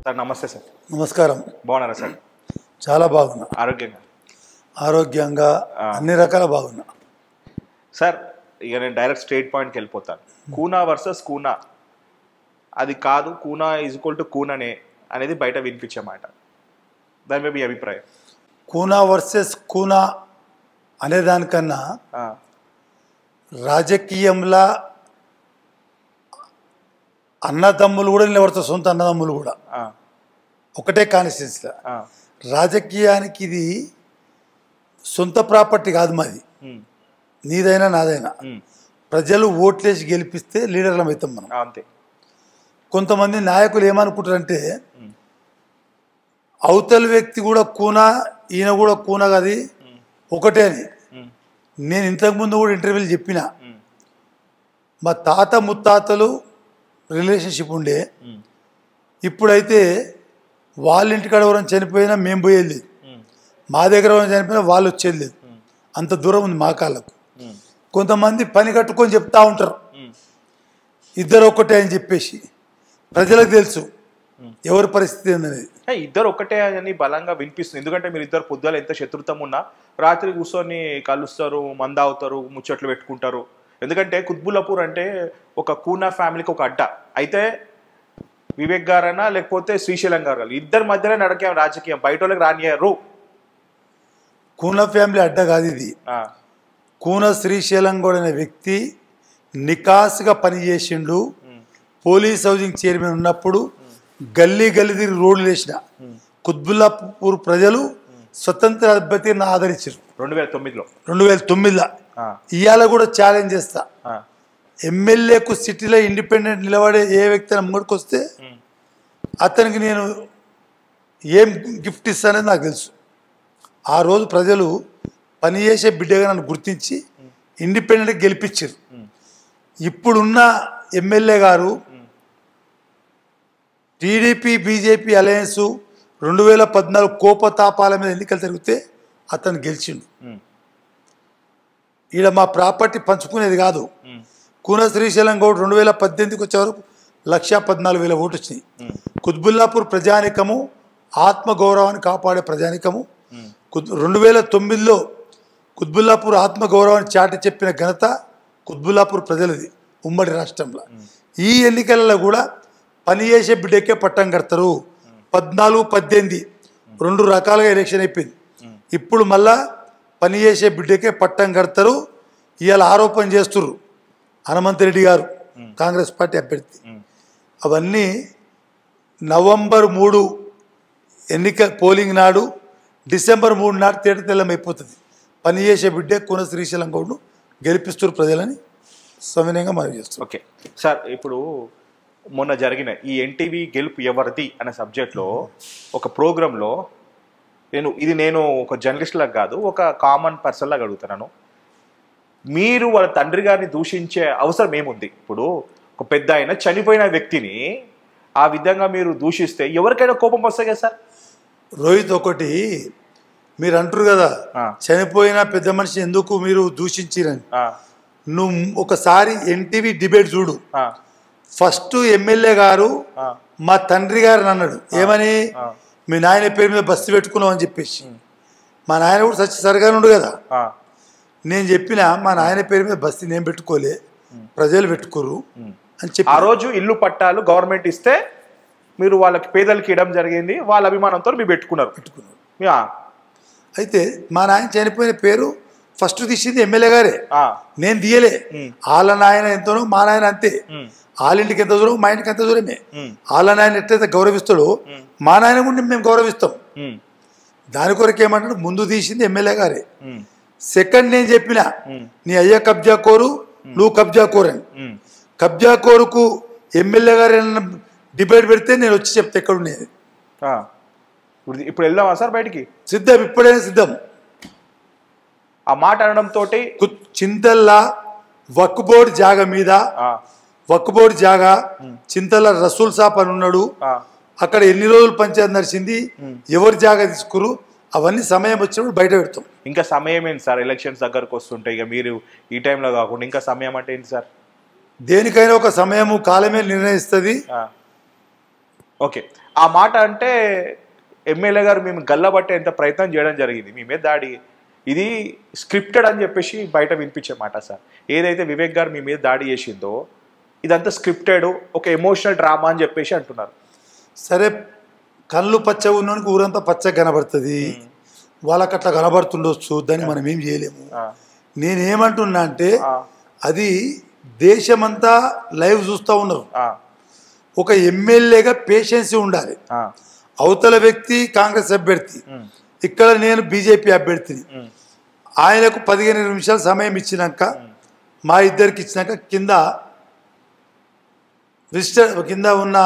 Sir నమస్తే sir నమస్కారం బాగున్నారా సార్ చాలా బాగున్నా ఆరోగ్యంగా ఆరోగ్యంగా అన్ని రకాల బాగున్నా సార్ ఇక నేను డైరెక్ట్ స్ట్రేట్ పాయింట్కి వెళ్ళిపోతాను కూనా వర్సెస్ కూనా అది కాదు కూనా ఈజ్ ఈక్వల్ టు కూననే అనేది బయట వినిపించే మాట దాని మీద మీ అభిప్రాయం కూనా వర్సెస్ కూనా అనేదానికన్నా ఆ, రాజకీయంలా అన్నదమ్ములు కూడా నిలబడతారు సొంత అన్నదమ్ములు కూడా ఆ, ఒకటే కాన్స్టిట్యూన్సీలో ఆ, రాజకీయానికి ఇది సొంత ప్రాపర్టీ కాదు మాది ఉమ్, నీదైనా నాదైనా ఉమ్, ప్రజలు ఓట్లేసి గెలిపిస్తే లీడర్లం అవుతాం మనం ఆ, అంతే కొంతమంది నాయకులు ఏమనుకుంటారంటే ఉమ్, అవతల వ్యక్తి కూడా కూన ఈయన కూడా కూన కది ఒకటే అని ఉమ్, నేను ఇంతకుముందు కూడా ఇంటర్వ్యూలు చెప్పిన ఉమ్, మా తాత ముత్తాతలు రిలేషన్షిప్ ఉండే ఉమ్, ఇప్పుడైతే వాళ్ళ ఇంటికాడ ఎవరైనా చనిపోయినా మేము పోయేది లేదు ఉమ్, మా దగ్గర ఎవరైనా చనిపోయినా వాళ్ళు వచ్చేది లేదు ఉమ్, అంత దూరం ఉంది మా కాళ్ళకు ఉమ్, కొంతమంది పని కట్టుకొని చెప్తా ఉంటారు ఉమ్, ఇద్దరు ఒకటే అని చెప్పేసి ప్రజలకు తెలుసు ఎవరి పరిస్థితి ఏందనేది ఏ, ఇద్దరు ఒకటే అని బలంగా వినిపిస్తుంది ఎందుకంటే మీరు ఇద్దరు పొద్దుల ఎంత శత్రుత్వం ఉన్నా రాత్రి కూర్చొని కలుస్తారు మందావుతారు ముచ్చట్లు పెట్టుకుంటారు ఎందుకంటే కుత్బుల్లాపూర్ అంటే ఒక కూనా ఫ్యామిలీకి ఒక అడ్డ అయితే వివేక్ గారైనా లేకపోతే శ్రీశైలం గారు గారు ఇద్దరి మధ్యలో నడకే రాజకీయం బయట వాళ్ళకి రానియారు కూన ఫ్యామిలీ అడ్డ కాదు ఇది ఆ, కూన శ్రీశైలం కూడా అనే వ్యక్తి నికాసుగా పనిచేసిండు ఉమ్, పోలీస్ హౌసింగ్ చైర్మన్ ఉన్నప్పుడు గల్లీ గల్లీ తిరిగి రోడ్లు వేసిన కుత్బుల్లాపూర్ ప్రజలు స్వతంత్ర అభ్యర్థిని ఆదరించారు రెండు వేల తొమ్మిదిలో రెండు వేల తొమ్మిదిలో ఆ, ఇవాళ కూడా ఛాలెంజ్ చేస్తా ఆ, ఎమ్మెల్యేకు సిటీలో ఇండిపెండెంట్ నిలబడే ఏ వ్యక్తి అయినా ముంగడికి వస్తే ఉమ్, అతనికి నేను ఏం గిఫ్ట్ ఇస్తానని నాకు తెలుసు ఆ రోజు ప్రజలు పనిచేసే బిడ్డగా నన్ను గుర్తించి ఇండిపెండెంట్గా గెలిపించారు ఉమ్, ఇప్పుడున్న ఎమ్మెల్యే గారు టీడీపీ బీజేపీ అలయన్స్ రెండు వేల పద్నాలుగు కోపతాపాల మీద ఎన్నికలు జరిగితే అతను గెలిచిండు ఉమ్, ఈడ మా ప్రాపర్టీ పంచుకునేది కాదు ఉమ్, కూన శ్రీశైలం గౌడ్ రెండు వేల పద్దెనిమిదికి వచ్చే వరకు లక్షా పద్నాలుగు వేల ఓటు వచ్చినాయి ఉమ్, కుత్బుల్లాపూర్ ప్రజానికము ఆత్మగౌరవాన్ని కాపాడే ప్రజానికము ఉమ్, కుత్ రెండు వేల తొమ్మిదిలో కుత్బుల్లాపూర్ ఆత్మగౌరవాన్ని చాటి చెప్పిన ఘనత కుత్బుల్లాపూర్ ప్రజలది ఉమ్మడి రాష్ట్రంలో ఈ ఎన్నికలలో కూడా పనిచేసే బిడ్డకే పట్టం కడతారు పద్నాలుగు పద్దెనిమిది రెండు రకాలుగా ఎలక్షన్ అయిపోయింది ఇప్పుడు మళ్ళా పనిచేసే బిడ్డకే పట్టం కడతారు ఇవాళ ఆరోపణ చేస్తుర్రు హనుమంతరెడ్డి గారు కాంగ్రెస్ పార్టీ అభ్యర్థి ఉమ్, అవన్నీ నవంబర్ మూడు ఎన్నిక పోలింగ్ నాడు డిసెంబర్ మూడు నాడు తేట తెల్లం అయిపోతుంది పనిచేసే బిడ్డే కున శ్రీశైలం గౌడ్ను గెలిపిస్తారు ప్రజలని సవినయంగా మనవి చేస్తారు ఓకే సార్ ఇప్పుడు మొన్న జరిగిన ఈ ఎన్టీవీ గెలుపు ఎవరిది అనే సబ్జెక్ట్లో ఒక ప్రోగ్రాంలో నేను ఇది నేను ఒక జర్నలిస్ట్ లాగా కాదు ఒక కామన్ పర్సన్ లాగా అడుగుతున్నాను మీరు వాళ్ళ తండ్రి గారిని దూషించే అవసరం ఏముంది ఇప్పుడు ఒక పెద్ద ఆయన చనిపోయిన వ్యక్తిని ఆ విధంగా మీరు దూషిస్తే ఎవరికైనా కోపం వస్తాయి కదా సార్ రోహిత్ ఒకటి మీరు అంటారు కదా ఆ. చనిపోయిన పెద్ద మనిషి ఎందుకు మీరు దూషించిరని ఆ, నువ్వు ఒకసారి ఎన్టీవీ డిబేట్ చూడు ఆ, ఫస్ట్ ఎమ్మెల్యే గారు ఆ, మా తండ్రి గారిని అన్నాడు ఏమని ఆ. మీ నాయన పేరు మీద బస్సు పెట్టుకున్నావు అని చెప్పేసి మా నాయన కూడా సచ్చి సరిగానే ఉండు కదా ఆ, నేను చెప్పిన మా నాయన పేరు మీద బస్తీ నేను పెట్టుకోలే ప్రజలు పెట్టుకోరు అని చెప్పి ఆ రోజు ఇల్లు పట్టాలు గవర్నమెంట్ ఇస్తే మీరు వాళ్ళకి పేదలకి ఇవ్వడం జరిగింది వాళ్ళ అభిమానంతో మీరు పెట్టుకున్నారు పెట్టుకున్నారు యా, అయితే మా నాయన చనిపోయిన పేరు ఫస్ట్ తీసింది ఎమ్మెల్యే గారే ఆ, నేను తీయలే ఉమ్. వాళ్ళ నాయన ఎంతనో మా నాయన అంతే ఉమ్, వాళ్ళ ఇంటికి ఎంత దూరం మా ఇంటికి ఎంత దూరమే ఉమ్, వాళ్ళ నాయన ఎట్లయితే గౌరవిస్తాడో మా నాయన కూడా మేము గౌరవిస్తాం ఉమ్, దాని కొరకు ఏమంటాడు ముందు తీసింది ఎమ్మెల్యే గారే ఉమ్, సెకండ్ నేను చెప్పిన ఉమ్, నీ అయ్యా కబ్జా కోరు నువ్వు కబ్జా కోరని ఉమ్. కబ్జా కోరుకు ఎమ్మెల్యే గారు ఏమన్నా డిబేట్ పెడితే నేను వచ్చి చెప్తే ఎక్కడ ఉండేది ఆ. ఇప్పుడు ఇప్పుడు వెళ్దామా సార్ బయటికి సిద్ధం ఇప్పుడైనా సిద్ధం ఆ మాట అనడం తోటి కు- చింతల్లా వక్బోర్డ్ జాగ మీద వక్బోర్డ్ జాగా చింతల్ల రసూల్ సాప్ అని ఉన్నాడు ఆ, అక్కడ ఎన్ని రోజులు పంచాయతీ నడిచింది ఎవరి జాగా తీసుకురు అవన్నీ సమయం వచ్చినప్పుడు బయట పెడతాం ఇంకా సమయం ఏంటి సార్ ఎలక్షన్స్ దగ్గరకు వస్తుంటాయి ఇక మీరు ఈ టైంలో కాకుండా ఇంకా సమయం అంటే ఏంటి సార్ దేనికైనా ఒక సమయము కాలమే నిర్ణయిస్తుంది ఆ, ఓకే ఆ మాట అంటే ఎమ్మెల్యే గారు మేము గల్లబట్టే ఎంత ప్రయత్నం చేయడం జరిగింది మీ మీద దాడి ఇది స్క్రిప్టెడ్ అని చెప్పేసి బయట వినిపించే మాట సార్ ఏదైతే వివేక్ గారు మీ మీద దాడి చేసిందో ఇదంతా స్క్రిప్టెడ్ ఒక ఎమోషనల్ డ్రామా అని చెప్పేసి అంటున్నారు సరే కళ్ళు పచ్చ ఉన్నోనికి ఊరంతా పచ్చ కనబడుతుంది వాళ్ళకి అట్లా కనబడుతుండొచ్చు దాన్ని మనం ఏం చేయలేము ఆ, నేనేమంటున్నా అంటే ఆ, అది దేశమంతా లైవ్ చూస్తూ ఉన్నారు ఆ, ఒక ఎమ్మెల్యేగా పేషెన్సీ ఉండాలి ఆ, అవతల వ్యక్తి కాంగ్రెస్ అభ్యర్థి ఉమ్, ఇక్కడ నేను బీజేపీ అభ్యర్థిని ఉమ్, ఆయనకు పదిహేను నిమిషాలు సమయం ఇచ్చినాక మా ఇద్దరికి ఇచ్చినాక కింద రిజిస్టర్ కింద ఉన్న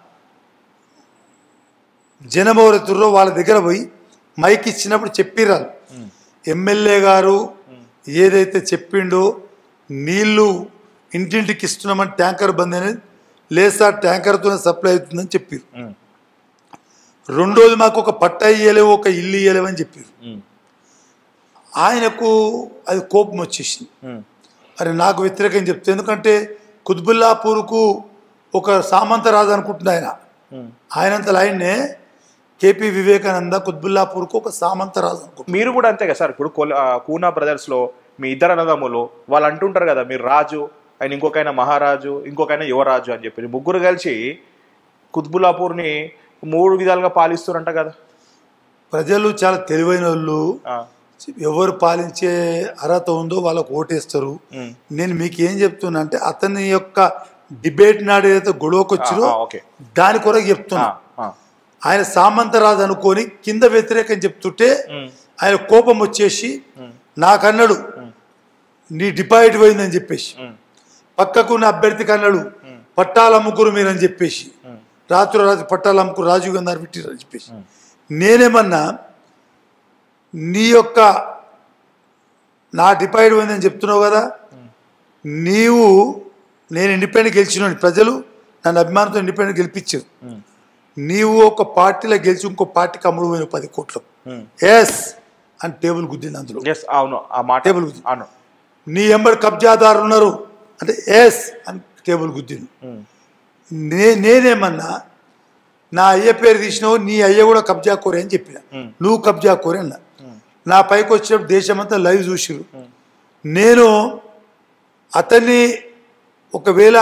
జనం ఎవరెత్తుర్రో వాళ్ళ దగ్గర పోయి మైక్ ఇచ్చినప్పుడు చెప్పిరారు ఉమ్, ఎమ్మెల్యే గారు ఏదైతే చెప్పిండో నీళ్లు ఇంటింటికి ఇస్తున్నామని ట్యాంకర్ బంద్ అనేది లేదు సార్ ట్యాంకర్తోనే సప్లై అవుతుందని చెప్పారు ఉమ్, రెండోది మాకు ఒక పట్ట ఇయ్యలేవు ఒక ఇల్లు ఇయ్యలేవు అని చెప్పారు ఉమ్, ఆయనకు అది కోపం వచ్చేసింది ఉమ్, మరి నాకు వ్యతిరేకం చెప్తే ఎందుకంటే కుత్బుల్లాపూర్కు ఒక సామంతరాజు అనుకుంటుంది ఆయన ఉమ్. ఆయనంత ఆయన్నే కేపీ వివేకానంద కుత్బుల్లాపూర్కు ఒక సామంతరాజు అనుకుంటున్నాను మీరు కూడా అంతే కదా సార్ ఇప్పుడు కోల- ఆ, కూనా బ్రదర్స్ లో మీ ఇద్దరు అన్నదమ్ములు వాళ్ళు అంటుంటారు కదా మీరు రాజు ఆయన ఇంకొకైనా మహారాజు ఇంకొకైనా యువరాజు అని చెప్పి ముగ్గురు కలిసి కుత్బులాపూర్ని మూడు విధాలుగా పాలిస్తారంట కదా ప్రజలు చాలా తెలివైన వాళ్ళు ఆ, ఎవరు పాలించే అర్హత ఉందో వాళ్ళకు ఓటేస్తారు ఉమ్, నేను మీకు ఏం చెప్తున్నా అంటే అతని యొక్క డిబేట్ నాడు ఏదైతే గొడవకు ఆ, వచ్చిరో ఆ, ఓకే దాని కొరకు ఆ, చెప్తున్నా ఆ, ఆయన సామంతరాజు అనుకొని కింద వ్యతిరేకం చెప్తుంటే ఉమ్, ఆయన కోపం వచ్చేసి ఉమ్, నాకన్నాడు నీ డిపాజిట్ పోయిందని చెప్పేసి ఉమ్, పక్కకున్న అభ్యర్థికి అన్నాడు పట్టాలు అమ్ముకురు మీరని చెప్పేసి ఉమ్, రాత్రి రాత్రి పట్టాలు అమ్ముకురు రాజీవ్ గాంధీ పెట్టిరని చెప్పేసి నేనేమన్నా నీ యొక్క నా డిపాజిట్ పోయిందని చెప్తున్నావు కదా నీవు నేను ఇండిపెండెంట్ గెలిచినాను ప్రజలు నన్ను అభిమానంతో ఇండిపెండెంట్ గెలిపించారు ఉమ్, నీవు ఒక పార్టీలో గెలిచి ఇంకో పార్టీకి అమ్ముడు పోయిన పది కోట్లు ఉమ్. ఎస్ అని టేబుల్ గుద్దింది అందులో ఎస్ అవును ఆ మాట టేబుల్ గుద్ది. అవును నీ ఎంబడి కబ్జాదారు ఉన్నారు అంటే ఎస్ అని టేబుల్ గుద్దిండు ఉమ్, నే నేనేమన్నా నా అయ్య పేరు తీసినావు నీ అయ్య కూడా కబ్జా కోరే అని చెప్పిన ఉమ్. నువ్వు కబ్జా కోరే అన్న ఉమ్, నా పైకి వచ్చినప్పుడు దేశమంతా లైవ్ చూసిరు ఉమ్, నేను అతన్ని ఒకవేళ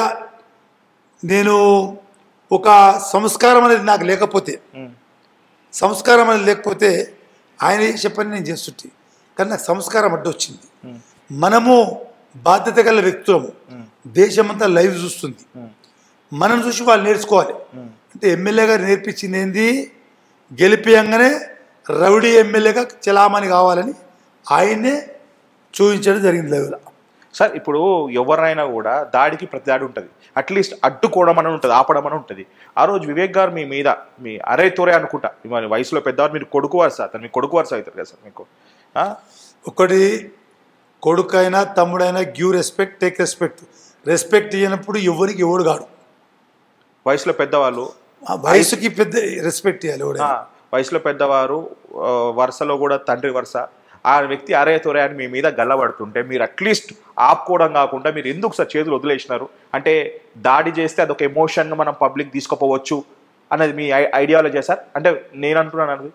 నేను ఒక సంస్కారం అనేది నాకు లేకపోతే ఉమ్, సంస్కారం అనేది లేకపోతే ఆయన చేసే పని నేను చేస్తుంటే కానీ నాకు సంస్కారం అడ్డొచ్చింది ఉమ్, మనము బాధ్యత గల వ్యక్తులము ఉమ్, దేశమంతా లైవ్ చూస్తుంది ఉమ్, మనం చూసి వాళ్ళు నేర్చుకోవాలి ఉమ్. అంటే ఎమ్మెల్యే గారు నేర్పించింది ఏంది గెలిపియంగానే రౌడీ ఎమ్మెల్యేగా చలామణి కావాలని ఆయన్నే చూపించడం జరిగింది లైవ్లో సార్ ఇప్పుడు ఎవరైనా కూడా దాడికి ప్రతి దాడి ఉంటుంది అట్లీస్ట్ అడ్డుకోవడం అని ఉంటుంది ఆపడం అని ఉంటుంది ఆ రోజు వివేక్ గారు మీ మీద మీ అరే తోరే అనుకుంటా మరి వయసులో పెద్దవారు మీరు కొడుకు వరుస అతను మీ కొడుకు వరుస అవుతారు కదా సార్ మీకు ఆ? ఒకటి కొడుకైనా తమ్ముడైనా give respect take respect respect ఇవ్వనప్పుడు ఎవరికి ఎవడు కాడు వయసులో పెద్దవాళ్ళు ఆ వయసుకి పెద్ద రెస్పెక్ట్ ఇవ్వాలి ఆ, ఎవడైనా వయసులో పెద్దవారు ఆ, వరుసలో కూడా తండ్రి వరుస ఆ వ్యక్తి అరే తోరే అని మీ మీద గల్లబడుతుంటే మీరు అట్లీస్ట్ ఆపుకోవడం కాకుండా మీరు ఎందుకు సార్ చేతులు వదిలేసినారు అంటే దాడి చేస్తే అదొక ఎమోషన్గా మనం పబ్లిక్ తీసుకుపోవచ్చు అనేది మీ ఐ- ఐడియాలజీ సార్ అంటే నేను అంటున్నాను అది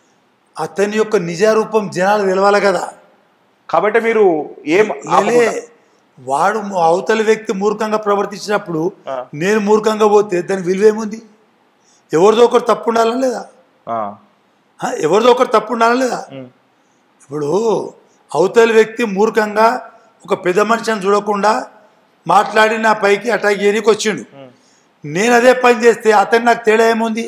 అతని యొక్క నిజారూపం జనాలు తెలవాలి కదా కాబట్టి మీరు ఏం లేలే ఆపకుండా- వాడు అవతలి వ్యక్తి మూర్ఖంగా ప్రవర్తించినప్పుడు ఆ. నేను మూర్ఖంగా పోతే దాని విలువ ఏముంది ఎవరిదో ఒకరు తప్పు ఉండాలా లేదా ఆ, ఆ, ఎవరిదో ఒకరు తప్పు ఉండాలా లేదా ఉమ్, ఇప్పుడు అవతలి వ్యక్తి మూర్ఖంగా ఒక పెద్ద మనిషిని చూడకుండా మాట్లాడి నా పైకి అటాక్ చేయడానికి వచ్చిండు ఉమ్, నేను అదే పని చేస్తే అతను నాకు తేడా ఏముంది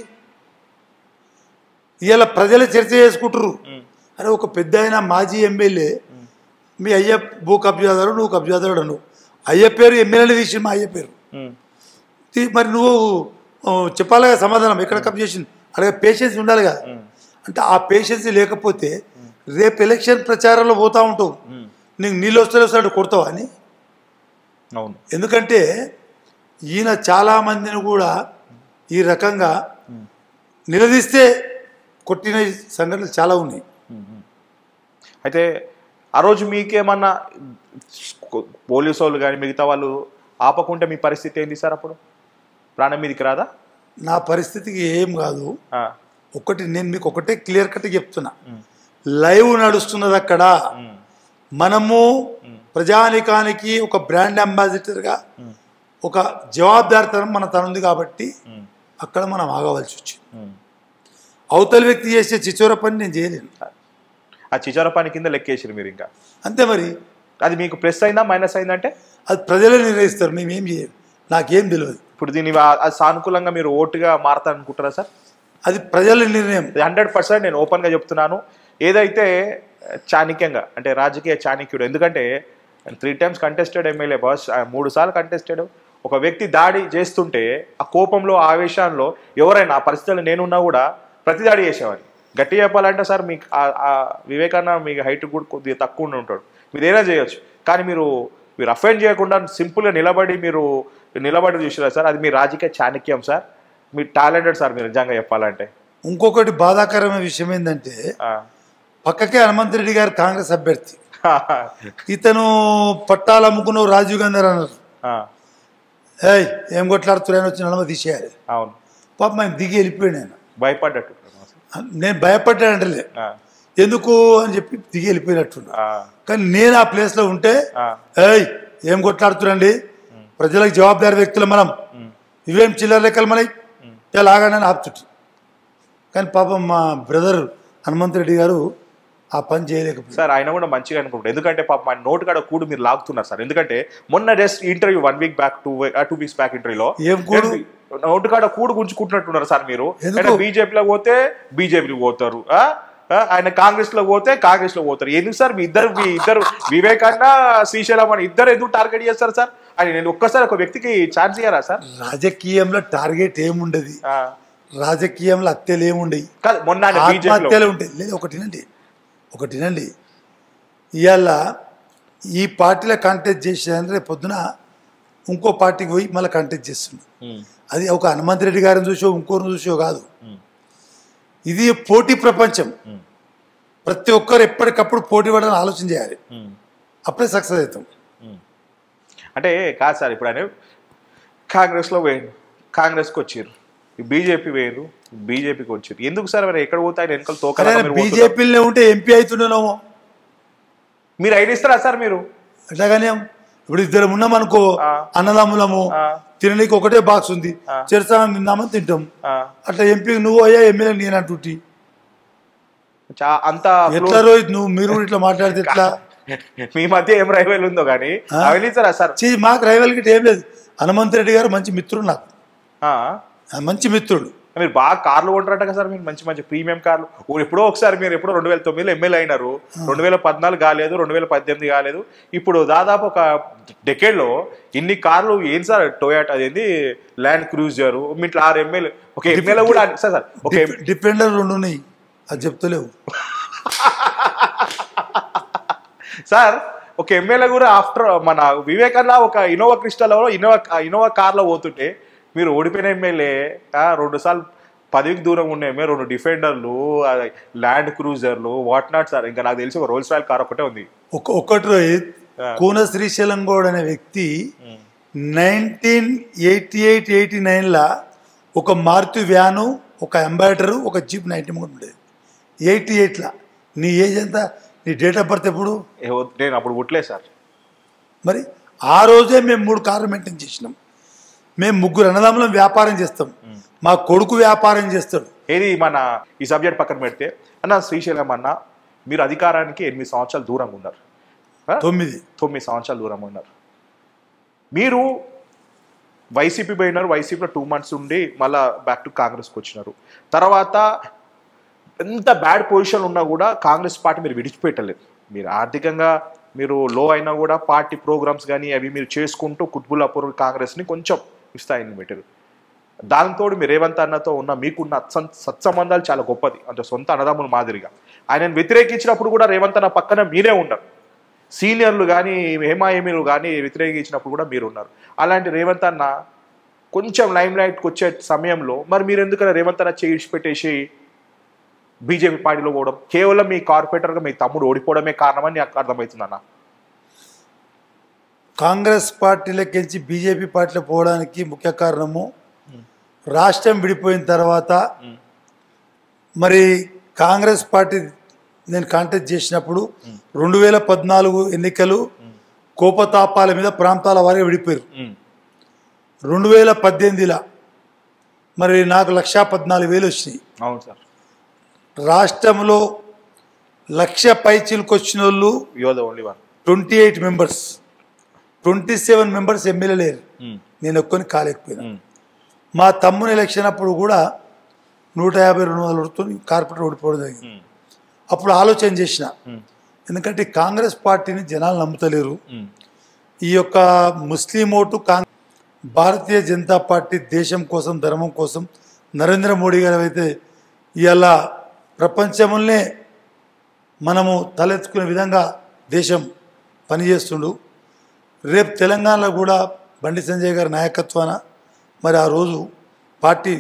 ఇవాళ ప్రజలు చర్చ చేసుకుంటారు ఉమ్, అరే ఒక పెద్ద ఆయన మాజీ ఎమ్మెల్యే మీ అయ్య భూ కబ్జాదారు నువ్వు కబ్జాదారు నువ్వు అయ్య పేరు ఎమ్మెల్యేని తీసి మా అయ్య పేరు ఉమ్, తీ- మరి నువ్వు ఆ, చెప్పాలి కదా సమాధానం ఎక్కడ కబ్జా చేసింది అలాగే పేషెన్స్ ఉండాలి కదా ఉమ్, అంటే ఆ పేషెన్స్ లేకపోతే రేపు ఎలక్షన్ ప్రచారంలో పోతా ఉంటావు ఉమ్, నీకు నీళ్ళు వస్తే వస్తాడు కొడతావా అని అవును ఎందుకంటే ఈయన చాలామందిని కూడా ఈ రకంగా నిలదీస్తే కొట్టిన సంఘటనలు చాలా ఉన్నాయి అయితే ఆ రోజు మీకేమన్నా పోలీసు వాళ్ళు కానీ మిగతా వాళ్ళు ఆపకుంటే మీ పరిస్థితి ఏంది సార్ అప్పుడు ప్రాణం మీదకి రాదా నా పరిస్థితికి ఏం కాదు ఆ, ఒకటి నేను మీకు ఒకటే క్లియర్ కట్ చెప్తున్నా ఉమ్, లైవ్ నడుస్తున్నది అక్కడ ఉమ్, మనము ప్రజానికానికి ఒక బ్రాండ్ అంబాసిడర్గా ఉమ్, ఒక జవాబుదారితనం మన తనుంది కాబట్టి ఉమ్, అక్కడ మనం ఆగవలసి వచ్చింది ఉమ్. అవతల వ్యక్తి చేసే చిచోర పని నేను చేయలేను ఆ చిచర పని కింద లెక్కేసారు మీరు ఇంకా అంతే మరి అది మీకు ప్లస్ అయిందా మైనస్ అయిందంటే అది ప్రజలే నిర్ణయిస్తారు మేమేం చేయం నాకేం తెలియదు ఇప్పుడు దీన్ని వా- అది సానుకూలంగా మీరు ఓటుగా మారతా అనుకుంటారా సార్ అది ప్రజల నిర్ణయం హండ్రెడ్ పర్సెంట్ నేను ఓపెన్గా చెప్తున్నాను ఏదైతే చాణక్యంగా అంటే రాజకీయ చాణక్యుడు ఎందుకంటే three times contested MLA boss ఆ మూడు సార్లు కంటెస్టెడ్ ఒక వ్యక్తి దాడి చేస్తుంటే ఆ కోపంలో ఆవేశాల్లో ఎవరైనా ఆ పరిస్థితుల్లో నేనున్నా కూడా ప్రతి దాడి చేసేవాడిని గట్టి చెప్పాలంటే సార్ మీకు ఆ- ఆ వివేకాన్న మీకు హైట్ కూడా కొద్దిగా తక్కువ ఉండి ఉంటాడు మీరు ఏదైనా చేయొచ్చు కానీ మీరు మీరు అఫెండ్ చేయకుండా సింపుల్గా నిలబడి మీరు నిలబడి చూసారా సార్ అది మీ రాజకీయ చాణక్యం సార్ మీరు టాలెంటెడ్ సార్ మీరు నిజంగా చెప్పాలంటే ఇంకొకటి బాధాకరమైన విషయం ఏంటంటే ఆ. పక్కకే హనుమంత్ రెడ్డి గారు కాంగ్రెస్ అభ్యర్థి ఇతను పట్టాలు అమ్ముకున్న రాజీవ్ గాంధీ గారు అన్నారు ఆ, ఏయ్ ఏం కొట్లాడుతున్నాయని వచ్చి నడమ తీసేయాలి అవును పాప మేము దిగి వెళ్ళిపోయాడు నేను భయపడ్డట్టు నేను భయపడ్డానంటలే ఆ, ఎందుకు అని చెప్పి దిగి వెళ్ళిపోయినట్టున్నా ఆ, కానీ నేను ఆ ప్లేస్లో ఉంటే ఆ, ఏయ్ ఏం కొట్లాడుతురండి ప్రజలకు జవాబుదారి వ్యక్తులు మనం ఉమ్, ఇవేం చిల్లర లెక్కలు మనకి ఇలా ఆగానని ఆపుచుట్టు కానీ పాపం మా బ్రదర్ హనుమంత్ రెడ్డి గారు ఆ పని చేయలేకపోయారు సార్ ఆయన కూడా మంచిగా అనుకుంటారు ఎందుకంటే పాప మా నోటు కాడ కూడు మీరు లాగుతున్నారు సార్ ఎందుకంటే మొన్న just interview one week back two two weeks back ఇంటర్వ్యూలో ఏం కూడు? నోటు కాడ కూడు గుంజుకుంటున్నట్టున్నారు సార్ మీరు ఎందుకు? బీజేపీలో పోతే బీజేపీలో పోతారు ఆ? ఆ, ఆయన కాంగ్రెస్ లో పోతే కాంగ్రెస్ లో పోతారు ఎందుకు సార్ మీ ఇద్దరు మీ ఇద్దరు వివేకాన్న శ్రీశైలం అని ఇద్దరు ఎందుకు టార్గెట్ చేస్తారు సార్ అని నేను ఒక్కసారి ఒక వ్యక్తికి ఛాన్స్ ఇయ్యారా సార్ రాజకీయంలో టార్గెట్ ఏముండదు ఆ, రాజకీయంలో హత్యలు ఏముండయి కాదు మొన్న ఆయన బీజేపీలో ఆత్మహత్యలు ఉంటాయి లేదు ఒకటి వినండి ఒకటి వినండి ఇవాళ ఈ పార్టీలో కాంటెస్ట్ చేసేదంటే రేపు పొద్దున ఇంకో పార్టీకి పోయి మళ్ళీ కాంటెస్ట్ చేస్తుంది ఉమ్, అది ఒక హనుమంత్ రెడ్డి గారిని చూసో ఇంకోరిని చూసో కాదు ఉమ్, ఇది పోటీ ప్రపంచం ఉమ్, ప్రతి ఒక్కరు ఎప్పటికప్పుడు పోటీ పడాలని ఆలోచన చేయాలి ఉమ్. అప్పుడే సక్సెస్ అవుతాం అంటే కాదు సార్ ఇప్పుడు ఆయన కాంగ్రెస్లో వేయండు కాంగ్రెస్కి వచ్చారు బీజేపీ వేయరు బీజేపీకి వచ్చారు ఎందుకు సార్ మరి ఎక్కడ పోతే ఆయన వెనకాల తోకలా మీరు పోతున్నారు? బీజేపీలో ఉంటే ఎంపీ అవుతుండేనేమో మీరు ఐడి ఇస్తారా సార్ మీరు అట్లాగానే ఇప్పుడు ఇద్దరు ఉన్నామనుకో ఆ. అన్నదమ్ములము ఆ, తిననీకి ఒకటే బాక్స్ ఉంది ఆ. చెరసానం తిందామని తింటాం ఆ, అట్లా ఎంపీ నువ్వు అయ్యా ఎమ్మెల్యే నేను అంటుంటి చా- అంత ఎట్లా రోహిత్ నువ్వు మీరు కూడా ఇట్లా మాట్లాడితే ఎట్లా మీ మధ్య ఏం రైవల్ ఉందో కానీ ఆ? అవి ఇస్తారా సార్ చీ మాకు రైవల్ గిట్ ఏం లేదు హనుమంత్ రెడ్డి గారు మంచి మిత్రుడు నాకు ఆ, ఆ, మంచి మిత్రుడు మీరు బాగా కార్లు కొంటారట కదా సార్ మీరు మంచి మంచి ప్రీమియం కార్లు ఓ ఎప్పుడో ఒకసారి మీరు ఎప్పుడో రెండు వేల తొమ్మిదిలో ఎమ్మెల్యే అయినారు రెండు వేల పద్నాలుగు కాలేదు రెండు వేల పద్దెనిమిది కాలేదు ఇప్పుడు దాదాపు ఒక డెకేడ్లో ఇన్ని కార్లు ఏం సార్ టొయాటో అదేంది ల్యాండ్ క్రూజర్ మీ ఇట్లా ఆరు ఎమ్మెల్యే ఒక ఎమ్మెల్యే కూడా సార్ సార్ ఒక ఎమ్- డిపె- డిపెండర్ రెండు ఉన్నాయి అది చెప్తలేవు సార్ ఒక ఎమ్మెల్యే కూడా ఆఫ్టర్ మన వివేకన్న ఒక ఇన్నోవా క్రిస్టల్లో ఇన్నోవా ఇన్నోవా కార్లో పోతుంటే మీరు ఓడిపోయిన ఎమ్మెల్యే ఆ, రెండు సార్లు పదవికి దూరం ఉన్న ఎమ్మెల్యే రెండు డిఫెండర్లు ఆ, ల్యాండ్ క్రూజర్లు వాట్ నాట్ సార్ ఇంకా నాకు తెలిసి ఒక రోల్స్ రాయల్ కార్ ఒకటే ఉంది ఒక ఒక్కటి రోహిత్ ఆ. కూన శ్రీశైలం గౌడ్ అనే వ్యక్తి నైన్టీన్ ఎయిటీ ఎయిట్ ఎయిటీ నైన్లో ఒక మారుతి వ్యాను ఒక అంబాయిడరు ఒక జీప్ నైన్టీ మూడు ఉండేది ఎయిటీ ఎయిట్లో నీ ఏజ్ ఎంత నీ డేట్ ఆఫ్ బర్త్ ఎప్పుడు ఏ వద్దు, నేను అప్పుడు పుట్టలేదు సార్ మరి ఆ రోజే మేము మూడు కార్లు మెయింటైన్ చేసినాం మేము ముగ్గురు అన్నదమ్ములం వ్యాపారం చేస్తాం మా కొడుకు వ్యాపారం చేస్తాడు ఏది మన ఈ సబ్జెక్ట్ పక్కన పెడితే అన్న శ్రీశైలం అన్న మీరు అధికారానికి ఎనిమిది సంవత్సరాలు దూరంగా ఉన్నారు ఆ? తొమ్మిది తొమ్మిది సంవత్సరాలు దూరంగా ఉన్నారు మీరు వైసీపీ పోయినారు వైసీపీలో టూ మంత్స్ ఉండి మళ్ళా బ్యాక్ టు కాంగ్రెస్కి వచ్చినారు తర్వాత ఎంత బ్యాడ్ పొజిషన్ ఉన్నా కూడా కాంగ్రెస్ పార్టీ మీరు విడిచిపెట్టలేదు మీరు ఆర్థికంగా మీరు లో అయినా కూడా పార్టీ ప్రోగ్రామ్స్ కానీ అవి మీరు చేసుకుంటూ కుత్బుల్లాపూర్ కాంగ్రెస్ని కొంచెం స్థాయిని పెట్టారు దాంతో మీరు రేవంత్ అన్నతో ఉన్న మీకున్న సత్- సత్సంబంధాలు చాలా గొప్పది అంటే సొంత అన్నదమ్ముల మాదిరిగా ఆయనను వ్యతిరేకించినప్పుడు కూడా రేవంత్ అన్న పక్కన మీరే ఉన్నారు సీనియర్లు కానీ హేమాయేమీలు కానీ వ్యతిరేకించినప్పుడు కూడా మీరు ఉన్నారు అలాంటి రేవంత్ అన్న కొంచెం లైమ్ లైట్కి వచ్చే సమయంలో మరి మీరు ఎందుకన్నా రేవంత్ అన్న చేసి పెట్టేసి బీజేపీ పార్టీలో పోవడం కేవలం మీ కార్పొరేటర్గా మీ తమ్ముడు ఓడిపోవడమే కారణమని నాకు అర్థమవుతుంది అన్న కాంగ్రెస్ పార్టీలోకించి బీజేపీ పార్టీలో పోవడానికి ముఖ్య కారణము రాష్ట్రం విడిపోయిన తర్వాత మరి కాంగ్రెస్ పార్టీ నేను కాంటాక్ట్ చేసినప్పుడు రెండు వేల పద్నాలుగు ఎన్నికలు కోపతాపాల మీద ప్రాంతాల వారిగా విడిపోయారు ఉమ్, రెండు వేల పద్దెనిమిదిలో మరి నాకు లక్షా పద్నాలుగు వేలు వచ్చినాయి అవును సార్ రాష్ట్రంలో లక్ష పైచీలకు వచ్చిన వాళ్ళు యోధ only one twenty eight members twenty seven members MLA లేరు నేను ఒక్కని కాలేకపోయినా మా తమ్ముని ఎలక్షన్ అప్పుడు కూడా నూట యాభై రెండు వందల వరకు కార్పొరేటర్ ఓడిపోవడం జరిగింది అప్పుడు ఆలోచన చేసిన ఎందుకంటే ఈ కాంగ్రెస్ పార్టీని జనాలు నమ్ముతలేరు ఈ యొక్క ముస్లిం ఓటు కాంగ్ భారతీయ జనతా పార్టీ దేశం కోసం ధర్మం కోసం నరేంద్ర మోడీ గారు అయితే ఇవాళ ప్రపంచంలోనే మనము తలెత్తుకునే విధంగా దేశం పనిచేస్తుండు రేపు తెలంగాణలో కూడా బండి సంజయ్ గారి నాయకత్వాన మరి ఆ రోజు పార్టీ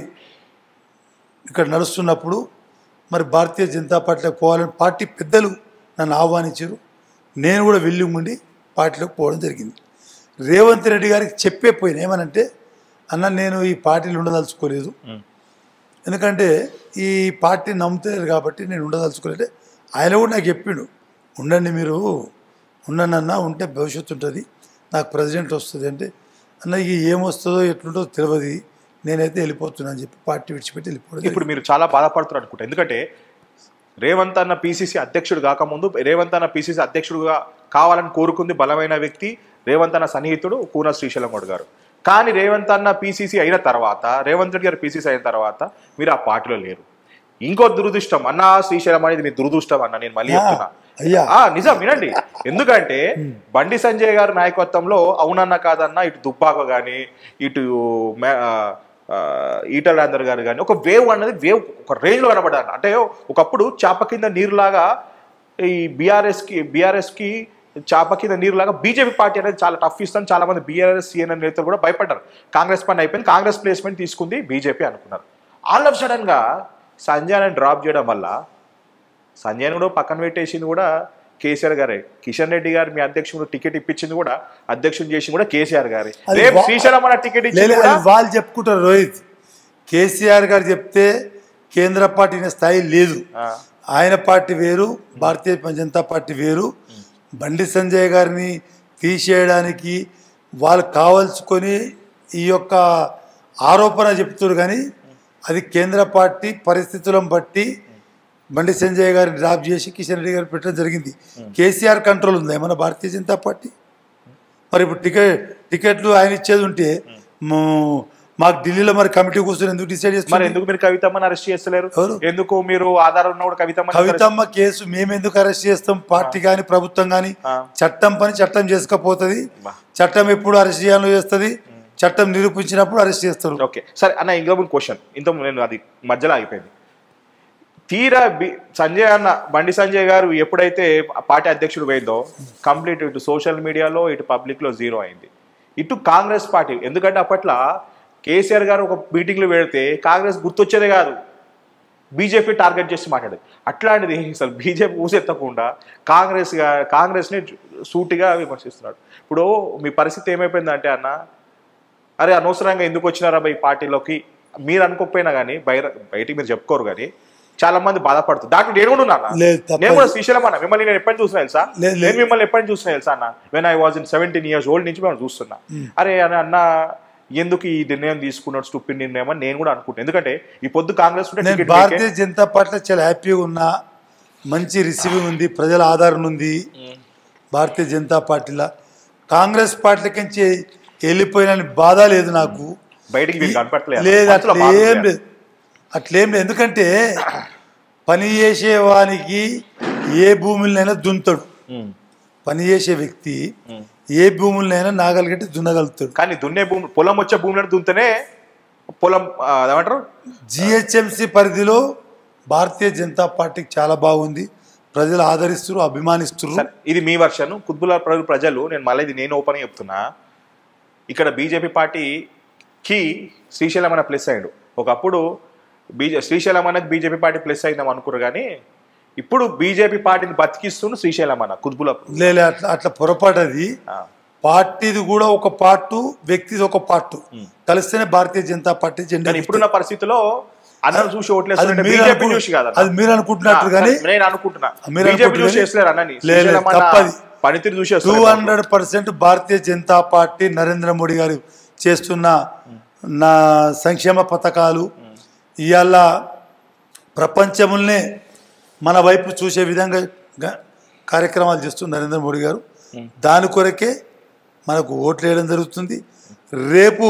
ఇక్కడ నడుస్తున్నప్పుడు మరి భారతీయ జనతా పార్టీలోకి పోవాలని పార్టీ పెద్దలు నన్ను ఆహ్వానించారు నేను కూడా వెళ్ళి ఉండి పార్టీలోకి పోవడం జరిగింది రేవంత్ రెడ్డి గారికి చెప్పే పోయిన ఏమనంటే అన్న నేను ఈ పార్టీలో ఉండదలుచుకోలేదు ఎందుకంటే ఈ పార్టీ నమ్ముతారు కాబట్టి నేను ఉండదలుచుకోలేదు ఆయన కూడా నాకు చెప్పిండు ఉండండి మీరు ఉండండి అన్న ఉంటే భవిష్యత్తు ఉంటుంది నాకు ప్రెసిడెంట్ వస్తుంది అంటే అన్న ఇక ఏమొస్తుందో ఎట్లుంటుందో తెలియదు నేనైతే వెళ్ళిపోతున్నా అని చెప్పి పార్టీ విడిచిపెట్టి వెళ్ళిపోవడం ఇప్పుడు మీరు చాలా బాధపడుతున్నారు అనుకుంటా ఎందుకంటే రేవంత్ అన్న పిసిసి అధ్యక్షుడు కాకముందు రేవంత్ అన్న పిసిసి అధ్యక్షుడుగా కావాలని కోరుకుంది బలమైన వ్యక్తి రేవంత్ అన్న సన్నిహితుడు కూన శ్రీశైలం గౌడ్ గారు కానీ రేవంత్ అన్న పిసిసి అయిన తర్వాత రేవంత్ రెడ్డి గారు పిసిసి అయిన తర్వాత మీరు ఆ పార్టీలో లేరు ఇంకో దురదృష్టం అన్న శ్రీశైలం అనేది మీ దురదృష్టం అన్న నేను మళ్ళీ చెప్తున్నా అయ్యా ఆ నిజం వినండి ఎందుకంటే బండి సంజయ్ గారి నాయకత్వంలో అవునన్న కాదన్న ఇటు దుబ్బాక కానీ ఇటు మే- ఆ, ఆ, ఈటల రాజేందర్ గారు కానీ ఒక వేవ్ అన్నది వేవ్ ఒక రేంజ్లో కనబడాలి అంటే ఒకప్పుడు చాప కింద నీరులాగా ఈ బీఆర్ఎస్కి బీఆర్ఎస్కి చాప కింద నీరులాగా బీజేపీ పార్టీ అనేది చాలా టఫ్ ఇస్తాను చాలా మంది బీఆర్ఎస్ సీఎన్ఎన్ నేతలు కూడా భయపడ్డారు కాంగ్రెస్ పని అయిపోయింది కాంగ్రెస్ ప్లేస్మెంట్ తీసుకుంది బీజేపీ అనుకున్నారు ఆల్ ఆఫ్ సడన్ గా సంజయ్ డ్రాప్ చేయడం వల్ల సంజయ్ కూడా పక్కన పెట్టేసింది కూడా కేసీఆర్ గారే కిషన్ రెడ్డి గారు మీ అధ్యక్షుడు టికెట్ ఇప్పించింది కూడా అధ్యక్షుడు చేసింది కూడా కేసీఆర్ గారే అది రేపు వా- శ్రీశైలం అన్న టికెట్ లేదు ఇచ్చింది కూడా అది వాళ్ళు చెప్పుకుంటారు రోహిత్ కేసీఆర్ గారు చెప్తే కేంద్ర పార్టీ అనే స్థాయి లేదు ఆ, ఆయన పార్టీ వేరు భారతీయ జనతా పార్టీ వేరు బండి సంజయ్ గారిని తీసేయడానికి వాళ్ళు కావాల్సుకొని ఈ యొక్క ఆరోపణ చెప్తున్నారు కానీ అది కేంద్ర పార్టీ పరిస్థితులను బట్టి బండి సంజయ్ గారిని డ్రాప్ చేసి కిషన్ రెడ్డి గారు పెట్టడం జరిగింది కేసీఆర్ కంట్రోల్ ఉంది ఏమన్నా భారతీయ జనతా పార్టీ మరి ఇప్పుడు టికెట్ టికెట్లు ఆయన ఇచ్చేది ఉంటే ము- మాకు ఢిల్లీలో మరి కమిటీ కూర్చొని ఎందుకు డిసైడ్ మరి చేస్తున్నారు ఎందుకు మీరు కవితమ్మని అరెస్ట్ చేస్తలేరు ఎవరు? ఎందుకు మీరు ఆధారం ఉన్న కూడా కవితమ్మని కవితమ్మ కేసు మేము ఎందుకు అరెస్ట్ చేస్తాం పార్టీ కానీ ప్రభుత్వం కానీ ఆ. చట్టం పని చట్టం చేసుకపోతుంది బా. చట్టం ఎప్పుడు అరెస్ట్ చేయాలో చేస్తుంది చట్టం నిరూపించినప్పుడు అరెస్ట్ చేస్తారు ఓకే సరే అన్న ఇంకా ముందు క్వశ్చన్ ఇంత ముందు నేను అది మధ్యలో అయిపోయింది తీరా బి- సంజయ్ అన్న బండి సంజయ్ గారు ఎప్పుడైతే పార్టీ అధ్యక్షుడు పోయిందో కంప్లీట్ ఇటు సోషల్ మీడియాలో ఇటు పబ్లిక్లో జీరో అయింది ఇటు కాంగ్రెస్ పార్టీ ఎందుకంటే అప్పట్లో కేసీఆర్ గారు ఒక మీటింగ్లో పెడితే కాంగ్రెస్ గుర్తొచ్చేదే కాదు బీజేపీ టార్గెట్ చేసి మాట్లాడేది అట్లాంటిది అసలు బీజేపీ ఊసెత్తకుండా కాంగ్రెస్ గా- కాంగ్రెస్ని సూటిగా విమర్శిస్తున్నాడు ఇప్పుడు మీ పరిస్థితి ఏమైపోయిందంటే అన్న అరే అనవసరంగా ఎందుకు వచ్చినారా ఈ పార్టీలోకి మీరు అనుకోకపోయినా కానీ బయట బయటికి మీరు చెప్పుకోరు కానీ చాలా మంది బాధపడుతుంది దాంట్లో నేను కూడా ఉన్నాను లేదు, తప్పదు. నేను కూడా శ్రీశైలం అన్న మిమ్మల్ని నేను ఎప్పటి చూసిన తెలుసా లేదు, లేదు. నేను మిమ్మల్ని ఎప్పటి చూసిన తెలుసా అన్న when I was in seventeen years old నుంచి మేము చూస్తున్నా అరే అన్న అన్న ఎందుకు ఈ నిర్ణయం తీసుకున్నాడు స్టూపిడ్ నిర్ణయం అని నేను కూడా అనుకుంటాను ఎందుకంటే ఈ పొద్దు కాంగ్రెస్ ఉంటే నేను టికెట్ భారతీయ జనతా పార్టీలో చాలా హ్యాపీగా ఉన్నా మంచి రిసీవింగ్ ఉంది ప్రజల ఆదరణ ఉంది భారతీయ జనతా పార్టీలో కాంగ్రెస్ పార్టీలకించి వెళ్ళిపోయిన బాధ లేదు నాకు బయటికి వీళ్ళు కనపడలేదు లేదు మనసులో అట్లా బాధ ఏం ఉంది. లేదు అట్లేం లేదు ఎందుకంటే పని చేసేవానికి ఏ భూములనైనా దున్నుతాడు ఉమ్, పని చేసే వ్యక్తి ఉమ్. ఏ భూములనైనా నాగలిగట్టి దున్నగలుగుతాడు కానీ దున్నే భూమి పొలం వచ్చే భూమిని దున్తేనే పొలం ఆ, ఏమంటారు జిహెచ్ఎంసి పరిధిలో భారతీయ జనతా పార్టీకి చాలా బాగుంది ప్రజలు ఆదరిస్తున్నారు అభిమానిస్తున్నారు సరే ఇది మీ వర్షన్ కుత్బుల్లా ప్రజలు ప్రజలు నేను మళ్ళీ ఇది నేను ఓపెన్ చెప్తున్నా ఇక్కడ బీజేపీ పార్టీకి శ్రీశైలం అన్న ప్లస్ అయ్యాడు ఒకప్పుడు బీజే శ్రీశైలం అన్నది బీజేపీ పార్టీ ప్లస్ అయిందాం అనుకున్నారు కానీ ఇప్పుడు బీజేపీ పార్టీని బతికిస్తున్న శ్రీశైలం అన్న కుత్బుల్లా లేలే అట్లా అట్లా పొరపాటు అది ఆ, పార్టీది కూడా ఒక పార్టు వ్యక్తిది ఒక పార్టు కలిస్తేనే భారతీయ జనతా పార్టీ జెండా కానీ ఇప్పుడున్న పరిస్థితిలో అన్నను చూసి అది ఓట్లేస్తుంటే మీరు బీజేపీ అనుకు- చూసి కాదు అది మీరు అనుకుంటున్నట్టు కానీ నేను అనుకుంటున్నా మీరు బీజేపీ అనుకుంటున్నారు చూసి చేస్తలేరు అన్నని లేదు, లేదు, శ్రీశైలం అన్న తప్పది. పనితీరు చూసి టూ చేస్తున్నారు. Hundred percent Bharatiya Janata Party Narendra Modi గారు చేస్తున్న నా సంక్షేమ పథకాలు ఇవాళ ప్రపంచములనే మన వైపు చూసే విధంగా గ- కార్యక్రమాలు చేస్తున్న నరేంద్ర మోడీ గారు దాని కొరకే మనకు ఓట్లు వేయడం జరుగుతుంది రేపు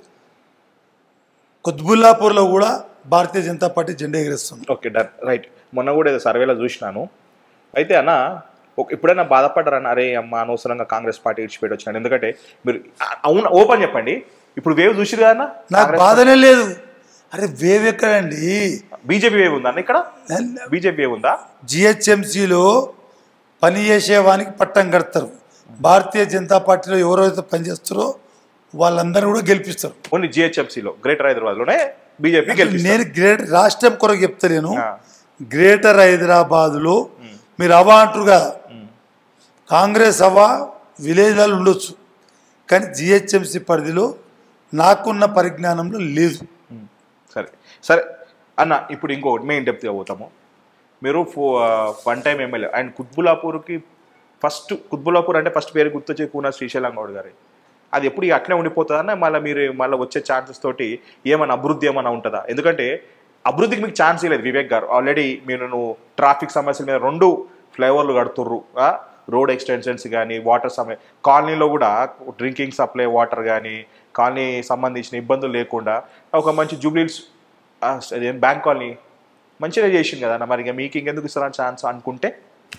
కుత్బుల్లాపూర్లో కూడా భారతీయ జనతా పార్టీ జెండా ఎగరేస్తుంది ఓకే డన్ రైట్ మొన్న కూడా ఏదో సర్వేలో చూసినాను అయితే అన్న ఒక- ఎప్పుడైనా బాధపడ్డారన్న అరే అమ్మ అనవసరంగా కాంగ్రెస్ పార్టీ ఇడిచిపెట్టి వచ్చినాను ఎందుకంటే మీరు ఆ- అవును ఓపెన్ చెప్పండి ఇప్పుడు వేవ్ చూసిరు కదా అన్న నాకు బాధనే లేదు అరే వేవ్ ఎక్కడండి బీజేపీ వేవ్ ఉందా అన్న ఇక్కడ బీజేపీ వేవ్ ఉందా జిహెచ్ఎంసీలో పని చేసేవానికి పట్టం కడతారు భారతీయ జనతా పార్టీలో ఎవరైతే పనిచేస్తారో వాళ్ళందరూ కూడా గెలిపిస్తారు ఓన్లీ జిహెచ్ఎంసీలో గ్రేటర్ హైదరాబాద్ లోనే బీజేపీ గెలిపిస్తారు నేను గ్రేట్ రాష్ట్రం కొరకు చెప్తలేను ఆ. గ్రేటర్ హైదరాబాదులో మీరు అవా అంటారు కదా కాంగ్రెస్ అవా విలేజ్లలో ఉండొచ్చు కానీ జిహెచ్ఎంసీ పరిధిలో నాకున్న పరిజ్ఞానంలో లేదు ఉమ్, సరే సరే అన్న ఇప్పుడు ఇంకొకటి మెయిన్ డెప్త్గా పోతాము మీరు ఫో వన్ టైం ఎమ్మెల్యే అండ్ కుత్బులాపూర్కి ఫస్ట్ కుత్బులాపూర్ అంటే ఫస్ట్ పేరు గుర్తొచ్చే కూన శ్రీశైలం గౌడ్ గారి అది ఎప్పుడు ఇక అట్లే ఉండిపోతుందన్న మళ్ళీ మీరు మళ్ళీ వచ్చే ఛాన్సెస్ తోటి ఏమైనా అభివృద్ధి ఏమైనా ఉంటుందా ఎందుకంటే అభివృద్ధికి మీకు ఛాన్స్ లేదు వివేక్ గారు ఆల్రెడీ మీరు ట్రాఫిక్ సమస్యల మీద రెండు ఫ్లైఓవర్లు కడుతుర్రు రోడ్ ఎక్స్టెన్షన్స్ కానీ వాటర్ సమయ కాలనీలో కూడా డ్రింకింగ్ సప్లై వాటర్ కానీ కాలనీ సంబంధించిన ఇబ్బందులు లేకుండా ఒక మంచి జూబ్లీస్ అదేం బ్యాంక్ కాలనీ మంచిగా చేసింది కదా అన్న మరి ఇక మీకు ఇంకెందుకు ఇస్తారని ఛాన్స్ అనుకుంటే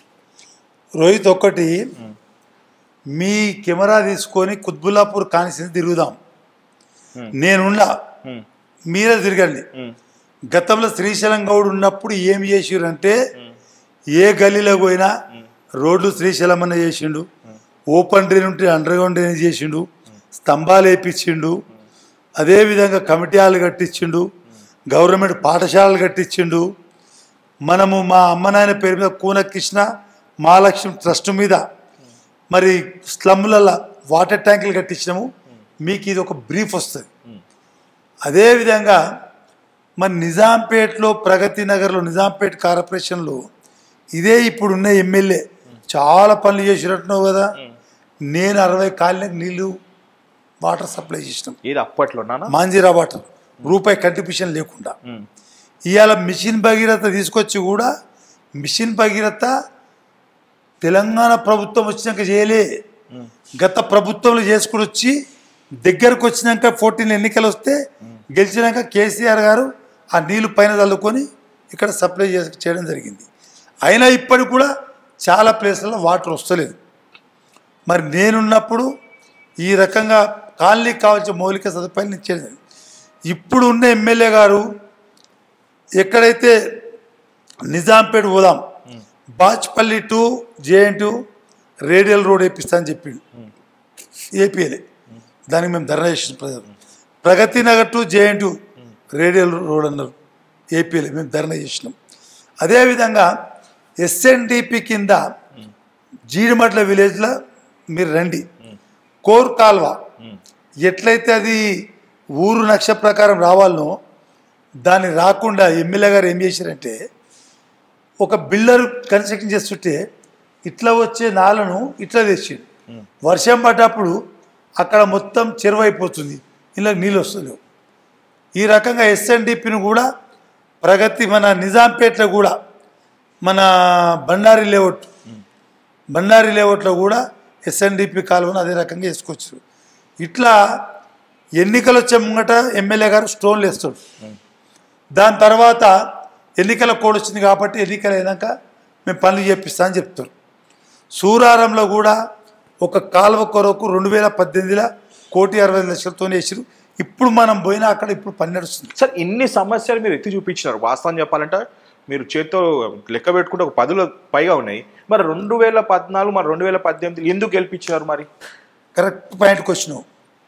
రోహిత్ ఒక్కటి మీ కెమెరా తీసుకొని కుత్బుల్లాపూర్ కానిసిన తిరుగుదాం Hmm. నేనున్నా ఉమ్, మీరే తిరగండి ఉమ్, గతంలో శ్రీశైలం గౌడ్ ఉన్నప్పుడు ఏం చేసిరంటే ఏ గల్లీలో పోయినా రోడ్లు శ్రీశైలం అన్న చేసిండు ఓపెన్ డ్రైన్ ఉంటే అండర్ గ్రౌండ్ డ్రైన్ చేసిండు స్తంభాలు వేపించిండు అదేవిధంగా కమిటీ హాల్ కట్టించిండు గవర్నమెంట్ పాఠశాలలు కట్టించిండు మనము మా అమ్మ నాయన పేరు మీద కూన కృష్ణ మహాలక్ష్మి ట్రస్ట్ మీద మరి స్లమ్లలో వాటర్ ట్యాంకులు కట్టించినాము మీకు ఇది ఒక బ్రీఫ్ వస్తుంది అదేవిధంగా మరి నిజాంపేట్లో ప్రగతి నగర్లో నిజాంపేట్ కార్పొరేషన్లో ఇదే ఇప్పుడున్న ఎమ్మెల్యే చాలా పనులు చేసినట్టున్నావు కదా నేను అరవై కాలనీకి నీళ్లు వాటర్ సప్లై చేసినాం ఇది అప్పట్లో నాన్న మాంజీరా వాటర్ రూపాయి కంట్రిబ్యూషన్ లేకుండా ఉమ్, ఇవాళ మిషన్ భగీరథ తీసుకొచ్చి కూడా మిషన్ భగీరథ తెలంగాణ ప్రభుత్వం వచ్చినాక చేయలే గత ప్రభుత్వంలో చేసుకుని వచ్చి దగ్గరకు వచ్చినాక ఫోర్టీన్ ఎన్నికలు వస్తే గెలిచినాక కేసీఆర్ గారు ఆ నీళ్లు పైన చల్లుకొని ఇక్కడ సప్లై చేసి చేయడం జరిగింది అయినా ఇప్పటికి కూడా చాలా ప్లేస్లలో వాటర్ వస్తలేదు మరి నేనున్నప్పుడు ఈ రకంగా కాలనీకి కావాల్సిన మౌలిక సదుపాయాలు ఇచ్చేది ఇప్పుడు ఉన్న ఎమ్మెల్యే గారు ఎక్కడైతే నిజాంపేట పోదాం Bachupally to JN radial road వేపిస్తా అని చెప్పిండు ఏపీఎలే దానికి మేము ధర్నా చేసిన ప్రజలు Pragathi Nagar to JN radial road అన్నారు ఏపీఎలే మేము ధర్నా చేసినాం అదేవిధంగా ఎస్ఎన్డిపి కింద జీడిమట్ల విలేజ్లో మీరు రండి కోర్ కాల్వ ఎట్లయితే అది ఊరు నక్ష ప్రకారం రావాలనో దాన్ని రాకుండా ఎమ్మెల్యే గారు ఏం చేశారంటే ఒక బిల్డర్ కన్స్ట్రక్షన్ చేస్తుంటే ఇట్లా వచ్చే నాలను ఇట్లా తెచ్చిండు వర్షం పడ్డప్పుడు అక్కడ మొత్తం చెరువు అయిపోతుంది ఇలా నీళ్ళు వస్తలేవు ఈ రకంగా ఎస్ఎన్డిపిని కూడా ప్రగతి మన నిజాంపేటలో కూడా మన బండారి లేఅవుట్ బండారి లేఅవుట్లో కూడా ఎస్ఎన్డిపి కాలువను అదే రకంగా వేసుకొచ్చారు ఇట్లా ఎన్నికలు వచ్చే ముంగట ఎమ్మెల్యే గారు స్టోన్లు వేస్తాడు దాని తర్వాత ఎన్నికల కోడ్ వచ్చింది కాబట్టి ఎన్నికలు అయినాక మేము పనులు చేపిస్తా అని చెప్తారు సూరారంలో కూడా ఒక కాలువ కొరకు రెండు వేల పద్దెనిమిదిలో కోటి అరవై లక్షలతో వేసారు ఇప్పుడు మనం పోయినా అక్కడ ఇప్పుడు పని నడుస్తుంది సార్ ఇన్ని సమస్యలు మీరు ఎత్తి చూపించినారు వాస్తవం చెప్పాలంటే మీరు చేత్తో లెక్క పెట్టుకుంటే ఒక పదిలో పైగా ఉన్నాయి మరి రెండు వేల పద్నాలుగు మరి రెండు వేల పద్దెనిమిది ఎందుకు గెలిపించారు మరి కరెక్ట్ పాయింట్కి వచ్చినావు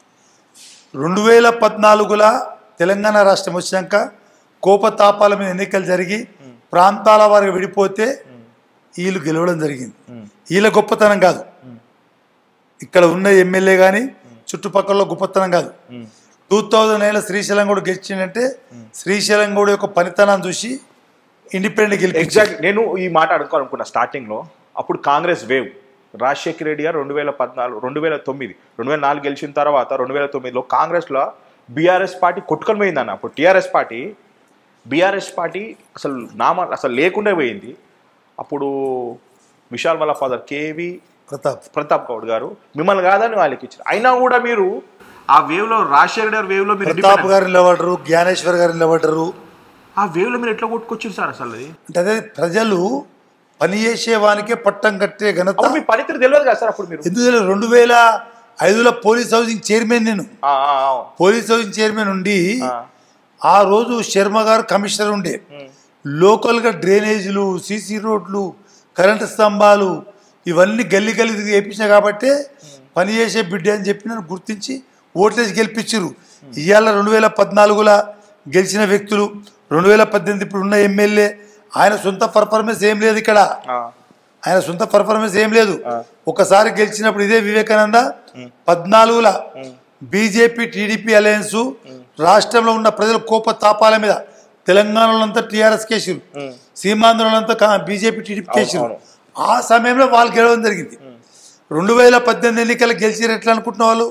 రెండు వేల పద్నాలుగుల తెలంగాణ రాష్ట్రం వచ్చినాక కోపతాపాల మీద ఎన్నికలు జరిగి ప్రాంతాల వారికి విడిపోతే వీళ్ళు గెలవడం జరిగింది వీళ్ళ గొప్పతనం కాదు ఇక్కడ ఉన్న ఎమ్మెల్యే కానీ చుట్టుపక్కల గొప్పతనం కాదు టూ థౌజండ్ నైన్లో శ్రీశైలం కూడా గెలిచిందంటే శ్రీశైలం కూడా యొక్క పనితనాన్ని చూసి ఇండిపెండెంట్ గెలిపి ఎగ్జాక్ట్ నేను ఈ మాట అనుకోవాలనుకున్నా స్టార్టింగ్ లో అప్పుడు కాంగ్రెస్ వేవ్ రాజశేఖర రెడ్డి గారు రెండు వేల పద్నాలుగు రెండు వేల తొమ్మిది రెండు వేల నాలుగు గెలిచిన తర్వాత రెండు వేల తొమ్మిదిలో కాంగ్రెస్లో బీఆర్ఎస్ పార్టీ కొట్టుకొని పోయిందన్న అప్పుడు టీఆర్ఎస్ పార్టీ బీఆర్ఎస్ పార్టీ అసలు నామ అసలు లేకుండా పోయింది అప్పుడు విశాల్ వాళ్ళ ఫాదర్ కేవి ప్రతాప్ ప్రతాప్ గౌడ్ గారు మిమ్మల్ని కాదని వాళ్ళకి ఇచ్చారు అయినా కూడా మీరు ఆ వేవ్ లో రాజశేఖర గారి వేవ్ లో మీరు ప్రతాప్ independent- గారు నిలబడరు జ్ఞానేశ్వర్ గారు నిలబడరు ఆ వేవ్ లో మీరు ఎట్లా కొట్టుకొచ్చారు సార్ అసలు అది అంటే అదే ప్రజలు పని చేసే వానికే పట్టం కట్టే ఘనత అప్పుడు మీ పనితీరు తెలియదు కదా సార్ అప్పుడు మీరు ఎందుకంటే రెండు వేల ఐదులో పోలీస్ హౌసింగ్ చైర్మన్ నేను ఆ, ఆ, ఆ. పోలీస్ హౌసింగ్ చైర్మన్ ఉండి ఆ. ఆ రోజు శర్మ గారు కమిషనర్ ఉండే లోకల్గా డ్రైనేజీలు సీసీ రోడ్లు కరెంటు స్తంభాలు ఇవన్నీ గల్లీ గల్లీ తిరిగి వేయించిన కాబట్టే పని చేసే బిడ్డ అని చెప్పి నన్ను గుర్తించి ఓట్లేసి గెలిపించారు ఇవాళ రెండు వేల పద్నాలుగులో గెలిచిన వ్యక్తులు రెండు వేల పద్దెనిమిది ఇప్పుడు ఉన్న ఎమ్మెల్యే ఆయన సొంత పర్ఫార్మెన్స్ ఏం లేదు ఇక్కడ ఆ. ఆయన సొంత పర్ఫార్మెన్స్ ఏం లేదు ఒకసారి గెలిచినప్పుడు ఇదే వివేకానంద పద్నాలుగుల బీజేపీ టీడీపీ అలయన్స్ రాష్ట్రంలో ఉన్న ప్రజల కోప తాపాల మీద తెలంగాణలో అంతా టీఆర్ఎస్ కేసులు సీమాంధ్రంలో అంతా బీజేపీ టీడీపీ కేసులు అవును. ఆ సమయంలో వాళ్ళు గెలవడం జరిగింది రెండు వేల పద్దెనిమిది ఎన్నికలు గెలిచిరు ఎట్లా అనుకుంటున్న వాళ్ళు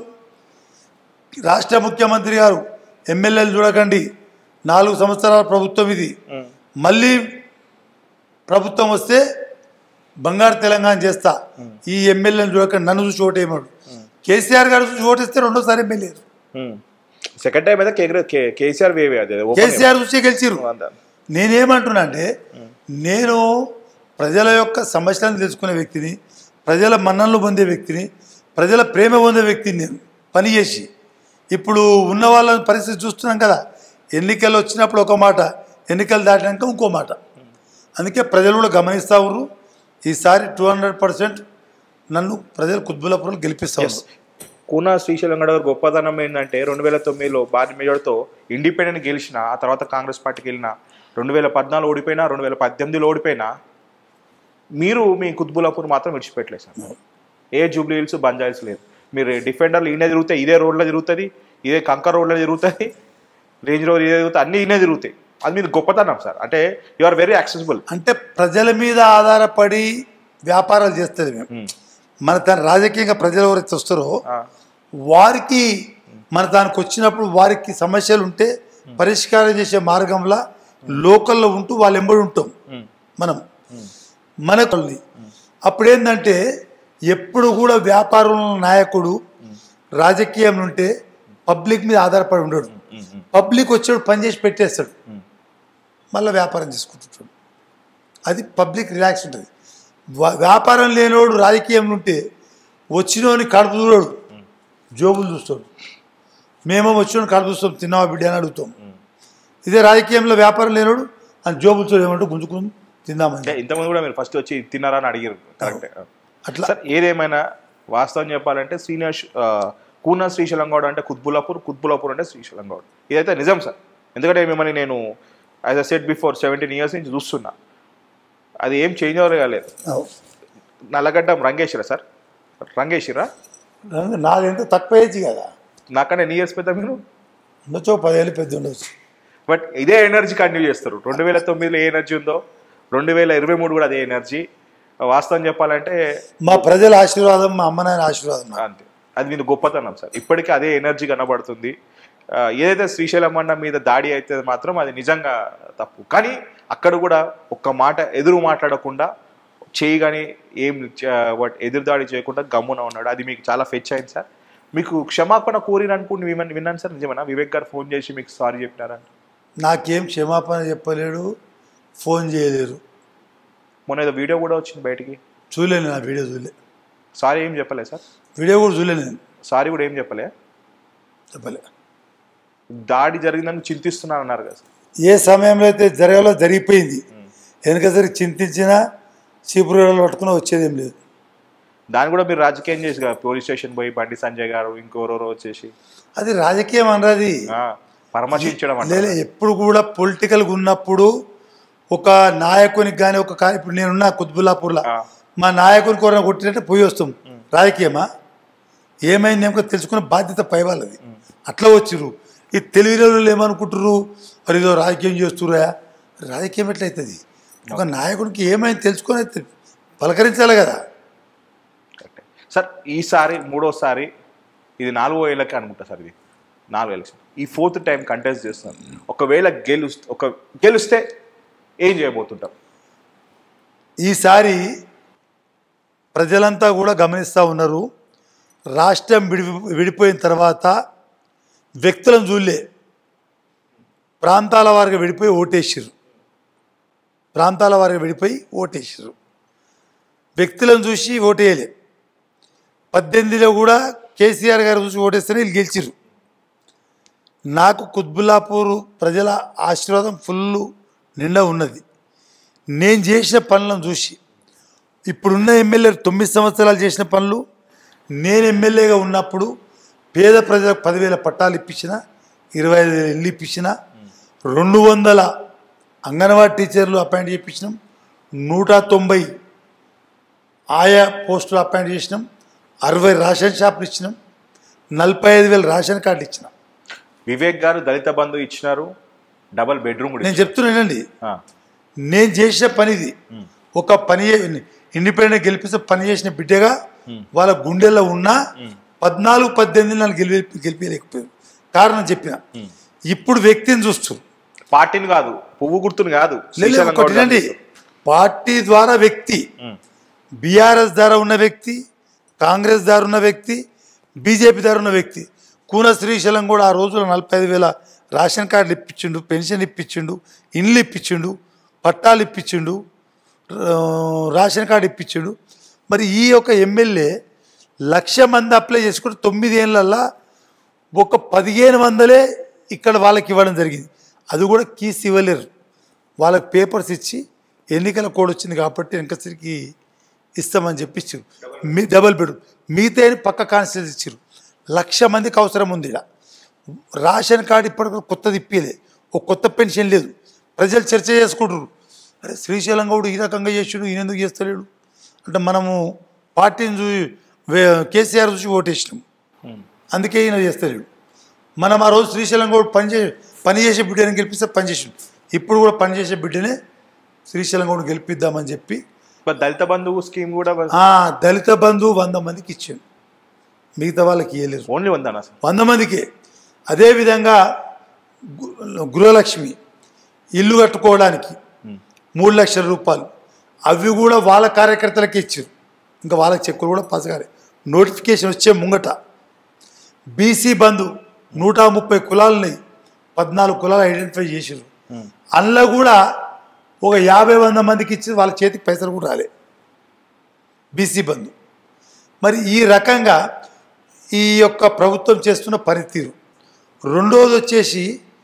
రాష్ట్ర ముఖ్యమంత్రి గారు ఎమ్మెల్యేలు చూడకండి నాలుగు సంవత్సరాల ప్రభుత్వం ఇది మళ్ళీ ప్రభుత్వం వస్తే బంగారు తెలంగాణ చేస్తా ఈ ఎమ్మెల్యేని చూడకండి నన్ను చూసి ఓటేయమాడు కేసీఆర్ గారు చూసి ఓటేస్తే రెండోసారి ఎమ్మెల్యే సెకండ్ టైం అయితే కేగ్ర- కే- కేసీఆర్ వేవే అది ఓపెన్ కేసీఆర్ చూసి గెలిచిరు అంతా. నేనేమంటున్నా అంటే నేను ప్రజల యొక్క సమస్యలను తెలుసుకునే వ్యక్తిని ప్రజల మన్ననలు పొందే వ్యక్తిని ప్రజల ప్రేమ పొందే వ్యక్తిని నేను పని చేసి ఇప్పుడు ఉన్న వాళ్ళ పరిస్థితి చూస్తున్నాం కదా ఎన్నికలు వచ్చినప్పుడు ఒక మాట ఎన్నికలు దాటినాక ఇంకో మాట అందుకే ప్రజలు కూడా గమనిస్తూ ఉన్నారు ఈసారి టూ హండ్రెడ్ పర్సెంట్ నన్ను ప్రజలు కుత్బులాపురం గెలిపిస్తా ఉన్నారు కూనా శ్రీశైలం గడ గారి గొప్పదనం ఏంటంటే రెండు వేల తొమ్మిదిలో భారీ మెజార్టీతో ఇండిపెండెంట్ గెలిచిన ఆ తర్వాత కాంగ్రెస్ పార్టీకి వెళ్ళిన రెండు వేల పద్నాలుగు ఓడిపోయినా రెండు వేల పద్దెనిమిదిలో ఓడిపోయినా మీరు మీ కుత్బులాపూర్ మాత్రం విడిచిపెట్టలేదు సార్ ఏ జూబ్లీ హిల్స్ బంజాయిల్స్ లేదు మీరు డిఫెండర్లు ఈయన తిరుగుతాయి ఇదే రోడ్లో తిరుగుతుంది ఇదే కంకర్ రోడ్లో తిరుగుతుంది రేంజ్ రోడ్ ఇదే తిరుగుతుంది అన్నీ ఈయనే తిరుగుతాయి అది మీరు గొప్పతనం సార్ అంటే యు ఆర్ వెరీ యాక్సెసిబుల్ అంటే ప్రజల మీద ఆధారపడి వ్యాపారాలు చేస్తుంది మేము మన తన రాజకీయంగా ప్రజలు ఎవరైతే వస్తారో వారికి మన దానికి వచ్చినప్పుడు వారికి సమస్యలు ఉంటే పరిష్కారం చేసే మార్గంలో లోకల్లో ఉంటూ వాళ్ళు ఎంబడి ఉంటాం మనం మనకు అప్పుడు ఏంటంటే ఎప్పుడు కూడా వ్యాపారంలో నాయకుడు రాజకీయం ఉంటే పబ్లిక్ మీద ఆధారపడి ఉండడు పబ్లిక్ వచ్చాడు పని చేసి పెట్టేస్తాడు మళ్ళీ వ్యాపారం చేసుకుంటుంటాడు అది పబ్లిక్ రిలాక్స్ ఉంటుంది వా- వ్యాపారం లేనివాడు రాజకీయంలో ఉంటే వచ్చినోని కడుపు చూడడు జోబులు చూస్తాడు మేమో వచ్చిన కడుపు చూస్తాం తిన్నావా బిడ్డ అని అడుగుతాం ఇదే రాజకీయంలో వ్యాపారం లేనివాడు అని జోబులు చూడ ఏమంటే గుంజుకుని తిందామని ఇంతకుముందు కూడా మీరు ఫస్ట్ వచ్చి తిన్నారా అని అడిగారు కరెక్టే అట్లా సార్ ఏదేమైనా వాస్తవం చెప్పాలంటే సీనియర్ ష్- ఆ, కూనా శ్రీశైలం గౌడ్ అంటే కుత్బులాపూర్ కుత్బులాపూర్ అంటే శ్రీశైలం గౌడ్ ఇదైతే నిజం సార్ ఎందుకంటే మిమ్మల్ని నేను as a set before seventeen years నుంచి చూస్తున్నా అది ఏం చేంజ్ అవ్వలే కాలేదు అవు. నల్లగడ్డ రంగేశ్వరా సార్ రంగేశ్వరా నాదెంత తక్కువ ఏజ్ కదా నాకన్నా ఎన్ని ఇయర్స్ పెద్ద మీరు ఉండొచ్చు పదేళ్ళు పెద్ద ఉండొచ్చు బట్ ఇదే ఎనర్జీ కంటిన్యూ చేస్తారు రెండు వేల తొమ్మిదిలో ఏ ఎనర్జీ ఉందో రెండు వేల ఇరవై మూడు కూడా అదే ఎనర్జీ వాస్తవం చెప్పాలంటే మా ప్రజల ఆశీర్వాదం మా అమ్మ నాయన ఆశీర్వాదం నాకు. అంతే అది మీరు గొప్పతనం సార్ ఇప్పటికీ అదే ఎనర్జీ కనబడుతుంది ఆ, ఏదైతే శ్రీశైలం మండ మీద దాడి అయితే మాత్రం అది నిజంగా తప్పు కానీ అక్కడ కూడా ఒక్క మాట ఎదురు మాట్లాడకుండా చేయి కానీ ఏం చ- వాట్ ఎదురు దాడి చేయకుండా గమ్మున ఉన్నాడు అది మీకు చాలా ఫెచ్ అయింది సార్ మీకు క్షమాపణ కోరిన అనుకుని విమన్ విన్నాను సార్ నిజమేనా వివేక్ గారు ఫోన్ చేసి మీకు సారీ చెప్పినారంట నాకేం క్షమాపణ చెప్పలేడు ఫోన్ చేయలేరు మొన్న ఏదో వీడియో కూడా వచ్చింది బయటికి చూడలేను నా వీడియో చూడలే సారీ ఏం చెప్పలే సార్ వీడియో కూడా చూడలేను నేను సారీ కూడా ఏం చెప్పలే చెప్పలే దాడి జరిగిందని చింతిస్తున్నాను అన్నారు కదా సార్ ఏ సమయంలో అయితే జరగాలో జరిగిపోయింది వెనకసరి చింతించినా చీపురుగడలు పట్టుకుని వచ్చేదేం లేదు దాన్ని కూడా మీరు రాజకీయం చేసి కదా పోలీస్ స్టేషన్ పోయి బండి సంజయ్ గారు ఇంకోరెవరో వచ్చేసి అది రాజకీయం అనరాది ఆ, పరామర్శించడం అంటే లేలే ఎప్పుడు కూడా పొలిటికల్గా ఉన్నప్పుడు ఒక నాయకునికి కానీ ఒక కా- ఇప్పుడు నేనున్నా కుత్బుల్లాపూర్లో ఆ. మా నాయకునికి ఎవరైనా కొట్టినట్టు పోయి వస్తాం రాజకీయమా ఏమైంది ఏమో తెలుసుకునే బాధ్యత పై వాళ్ళది అట్లా వచ్చిర్రు ఈ తెలివిన వాళ్ళు ఏమనుకుంటారు మరి ఏదో రాజకీయం చేస్తురా రాజకీయం ఎట్లయితుంది ఒక నాయకుడికి ఏమైంది తెలుసుకొని అయితే పలకరించాలి కదా కరెక్టే. సార్ ఈసారి మూడోసారి ఇది నాలుగో ఏళ్ళకి అనుకుంటా సార్ ఇది నాలుగు ఎలక్షన్ ఈ ఫోర్త్ టైం కంటెస్ట్ చేస్తున్నారు ఒకవేళ గెలు ఒక గెలిస్తే ఏం చేయబోతుంటాం ఈసారి ప్రజలంతా కూడా గమనిస్తూ ఉన్నారు రాష్ట్రం విడి విడిపోయిన తర్వాత వ్యక్తులను చూడలే ప్రాంతాల వారిగా విడిపోయి ఓటేసారు ప్రాంతాల వారిగా విడిపోయి ఓటేసారు వ్యక్తులను చూసి ఓటేయలే పద్దెనిమిదిలో కూడా కేసీఆర్ గారు చూసి ఓటేస్తేనే వీళ్ళు గెలిచిర్రు నాకు కుత్బుల్లాపూర్ ప్రజల ఆశీర్వాదం ఫుల్ నిండా ఉన్నది నేను చేసిన పనులను చూసి ఇప్పుడున్న ఎమ్మెల్యే తొమ్మిది సంవత్సరాలు చేసిన పనులు నేను ఎమ్మెల్యేగా ఉన్నప్పుడు పేద ప్రజలకు పదివేల పట్టాలు ఇప్పించిన ఇరవై ఐదు వేల ఇల్లు ఇప్పించిన రెండు వందల అంగన్వాడీ టీచర్లు అపాయింట్ చేయించినాం నూట తొంభై ఆయా పోస్టులు అపాయింట్ చేసినాం అరవై రేషన్ షాపులు ఇచ్చినాం నలభై ఐదు వేల రేషన్ కార్డులు ఇచ్చినాం వివేక్ గారు దళిత బంధు ఇచ్చినారు డబల్ బెడ్రూమ్ కూడా నేను చెప్తున్నానండి ఆ, నేను చేసిన పనిది ఒక పని ఇండిపెండెంట్ గెలిపిస్తే పని చేసిన బిడ్డగా వాళ్ళ గుండెల్లో ఉన్న పద్నాలుగు పద్దెనిమిది నన్ను గెలిపి గెలిపించలేకపోయారు కారణం చెప్పిన ఇప్పుడు వ్యక్తిని చూస్తూ పార్టీని కాదు పువ్వు గుర్తుని కాదు లేదు, శ్రీశైలం ఒకటి గౌడ్ గారు రండి. పార్టీ ద్వారా వ్యక్తి ఉమ్, బీఆర్ఎస్ ద్వారా ఉన్న వ్యక్తి కాంగ్రెస్ ద్వారా ఉన్న వ్యక్తి బీజేపీ ద్వారా ఉన్న వ్యక్తి కూన శ్రీశైలం కూడా ఆ రోజులో నలభై ఐదు వేల రేషన్ కార్డులు ఇప్పించిండు పెన్షన్ ఇప్పించిండు ఇండ్లు ఇప్పించిండు పట్టాలు ఇప్పించిండు ఆ, రేషన్ కార్డు ఇప్పించిండు మరి ఈ యొక్క ఎమ్మెల్యే లక్ష మంది అప్లై చేసుకుంటే తొమ్మిది ఏళ్ళల్లో ఒక పదిహేను వందలే ఇక్కడ వాళ్ళకి ఇవ్వడం జరిగింది అది కూడా కీస్ ఇవ్వలేరు వాళ్ళకి పేపర్స్ ఇచ్చి ఎన్నికల కోడ్ వచ్చింది కాబట్టి వెనకసరికి ఇస్తామని చెప్పి ఇచ్చారు మీ డబల్ బెడ్ మిగతా పక్క కాన్స్టిట్యూన్స్ ఇచ్చారు లక్ష మందికి అవసరం ఉంది ఇక్కడ రేషన్ కార్డు ఇప్పటికి కొత్తది ఇప్పలే ఒక కొత్త పెన్షన్ లేదు ప్రజలు చర్చ చేసుకుంటారు అరే శ్రీశైలం గౌడ్ ఈ రకంగా చేసాడు ఈయన ఎందుకు చేస్తలేడు అంటే మనము పార్టీని చూసి వే- కేసీఆర్ చూసి ఓటేసినాం ఉమ్. అందుకే ఈయన చేస్తలేడు మనం ఆ రోజు శ్రీశైలం కూడా పని చే పని చేసే బిడ్డని గెలిపిస్తే పని చేసాడు ఇప్పుడు కూడా పని చేసే బిడ్డనే శ్రీశైలం కూడా గెలిపిద్దామని చెప్పి మరి దళిత బంధువు స్కీమ్ కూడా ఆ దళిత బంధు వంద మందికి ఇచ్చాడు మిగతా వాళ్ళకి ఇవ్వలేదు ఓన్లీ ఉందన్న సార్ వంద మందికి అదేవిధంగా గు- గృహలక్ష్మి ఇల్లు కట్టుకోవడానికి మూడు లక్షల రూపాయలు అవి కూడా వాళ్ళ కార్యకర్తలకి ఇచ్చారు ఇంకా వాళ్ళకి చెక్కులు కూడా పసగాలి నోటిఫికేషన్ వచ్చే ముంగట బీసీ బంధు నూట ముప్పై కులాలని పద్నాలుగు కులాలు ఐడెంటిఫై చేసారు అందులో కూడా ఒక యాభై వంద మందికి ఇచ్చి వాళ్ళ చేతికి పైసలు కూడా రాలే బీసీ బంధు మరి ఈ రకంగా ఈ యొక్క ప్రభుత్వం చేస్తున్న పనితీరు రెండోది వచ్చేసి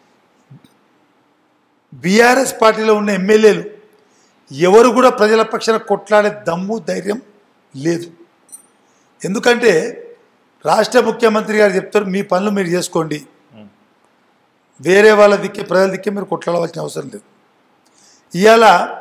బీఆర్ఎస్ పార్టీలో ఉన్న ఎమ్మెల్యేలు ఎవరు కూడా ప్రజల పక్షాన కొట్లాడే దమ్ము ధైర్యం లేదు ఎందుకంటే రాష్ట్ర ముఖ్యమంత్రి గారు చెప్తారు మీ పనులు మీరు చేసుకోండి వేరే వాళ్ళ దిక్కే ప్రజల దిక్కే మీరు కొట్లాడవలసిన అవసరం లేదు ఇవాళ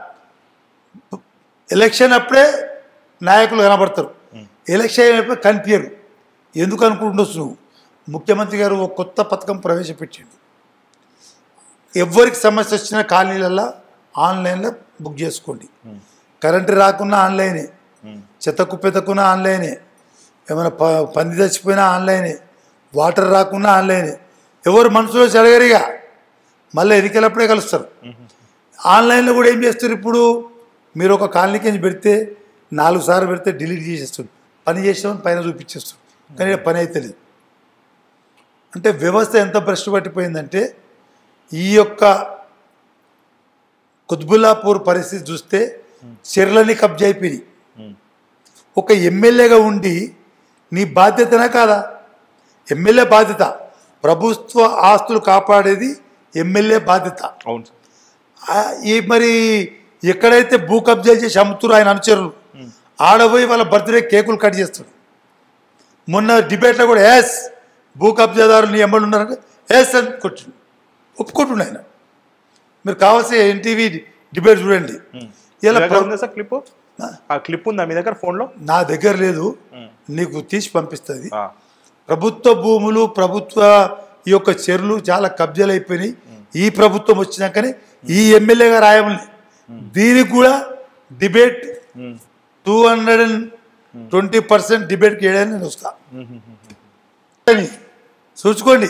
ఎలక్షన్ అప్పుడే నాయకులు కనబడతారు ఎలక్షన్ అయినప్పుడు కనిపించరు ఎందుకు అనుకుంటుండొచ్చు నువ్వు ముఖ్యమంత్రి గారు ఒక కొత్త పథకం ప్రవేశపెట్టిండు ఎవరికి సమస్య వచ్చినా కాలనీలలో ఆన్లైన్లో బుక్ చేసుకోండి కరెంటు రాకున్నా ఆన్లైనే చెత్త కుప్పెతకున్నా ఆన్లైనే ఏమైనా ప పంది చచ్చిపోయినా ఆన్లైనే వాటర్ రాకున్నా ఆన్లైనే ఎవరు మనసులో చెడగరిగా మళ్ళీ ఎన్నికలప్పుడే కలుస్తారు ఆన్లైన్లో కూడా ఏం చేస్తారు ఇప్పుడు మీరు ఒక కాలనీకి పెడితే నాలుగు సార్లు పెడితే డిలీట్ చేసేస్తుంది పని చేసామని పైన చూపించేస్తుంది కానీ ఈడ పని అయితే లేదు అంటే వ్యవస్థ ఎంత భ్రష్టు పట్టిపోయిందంటే ఈ యొక్క కుత్బుల్లాపూర్ పరిస్థితి చూస్తే చెర్లని కబ్జా అయిపోయినాయి ఒక ఎమ్మెల్యేగా ఉండి నీ బాధ్యతనా కాదా ఎమ్మెల్యే బాధ్యత ప్రభుత్వ ఆస్తులు కాపాడేది ఎమ్మెల్యే బాధ్యత అవును సార్ ఆ, ఈ మరి ఎక్కడైతే భూ కబ్జా చేసి అమ్ముతురు ఆయన అనుచరులు ఆడపోయి వాళ్ళ బర్త్డే కేకులు కట్ చేస్తాడు మొన్న డిబేట్లో కూడా ఎస్ భూ కబ్జాదారులు నీ ఎమ్మలు ఉన్నారంటే ఎస్ అని కొట్టు ఒప్పుకుంటుండు ఆయన మీరు కావాల్సిన ఎన్టీవీ డిబేట్ చూడండి ఇలా మీ దగ్గర ప్ర- ఉందా సార్ క్లిప్ ఆ క్లిప్ ఉందా మీ దగ్గర ఫోన్లో నా దగ్గర లేదు నీకు తీసి పంపిస్తుంది ఆ, ప్రభుత్వ భూములు ప్రభుత్వ ఈ యొక్క చెరువులు చాలా కబ్జాలు అయిపోయినాయి ఈ ప్రభుత్వం వచ్చినాకనే ఈ ఎమ్మెల్యేగా రాయమని దీనికి కూడా debate um, two hundred and twenty percent డిబేట్కి వేయడానికి నేను వస్తా అని చూసుకోండి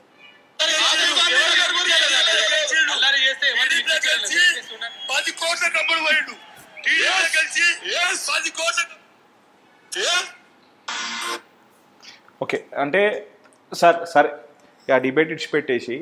అల్లరి చేస్తే ఎవరిని వినిపించలేదు. పది కోట్ల డబ్బులు పోయిండు టీడీపీ కలిసి పది కోట్ల ఏ? ఓకే అంటే సార్ సరే ఆ డిబేట్ ఇడిచిపెట్టేసి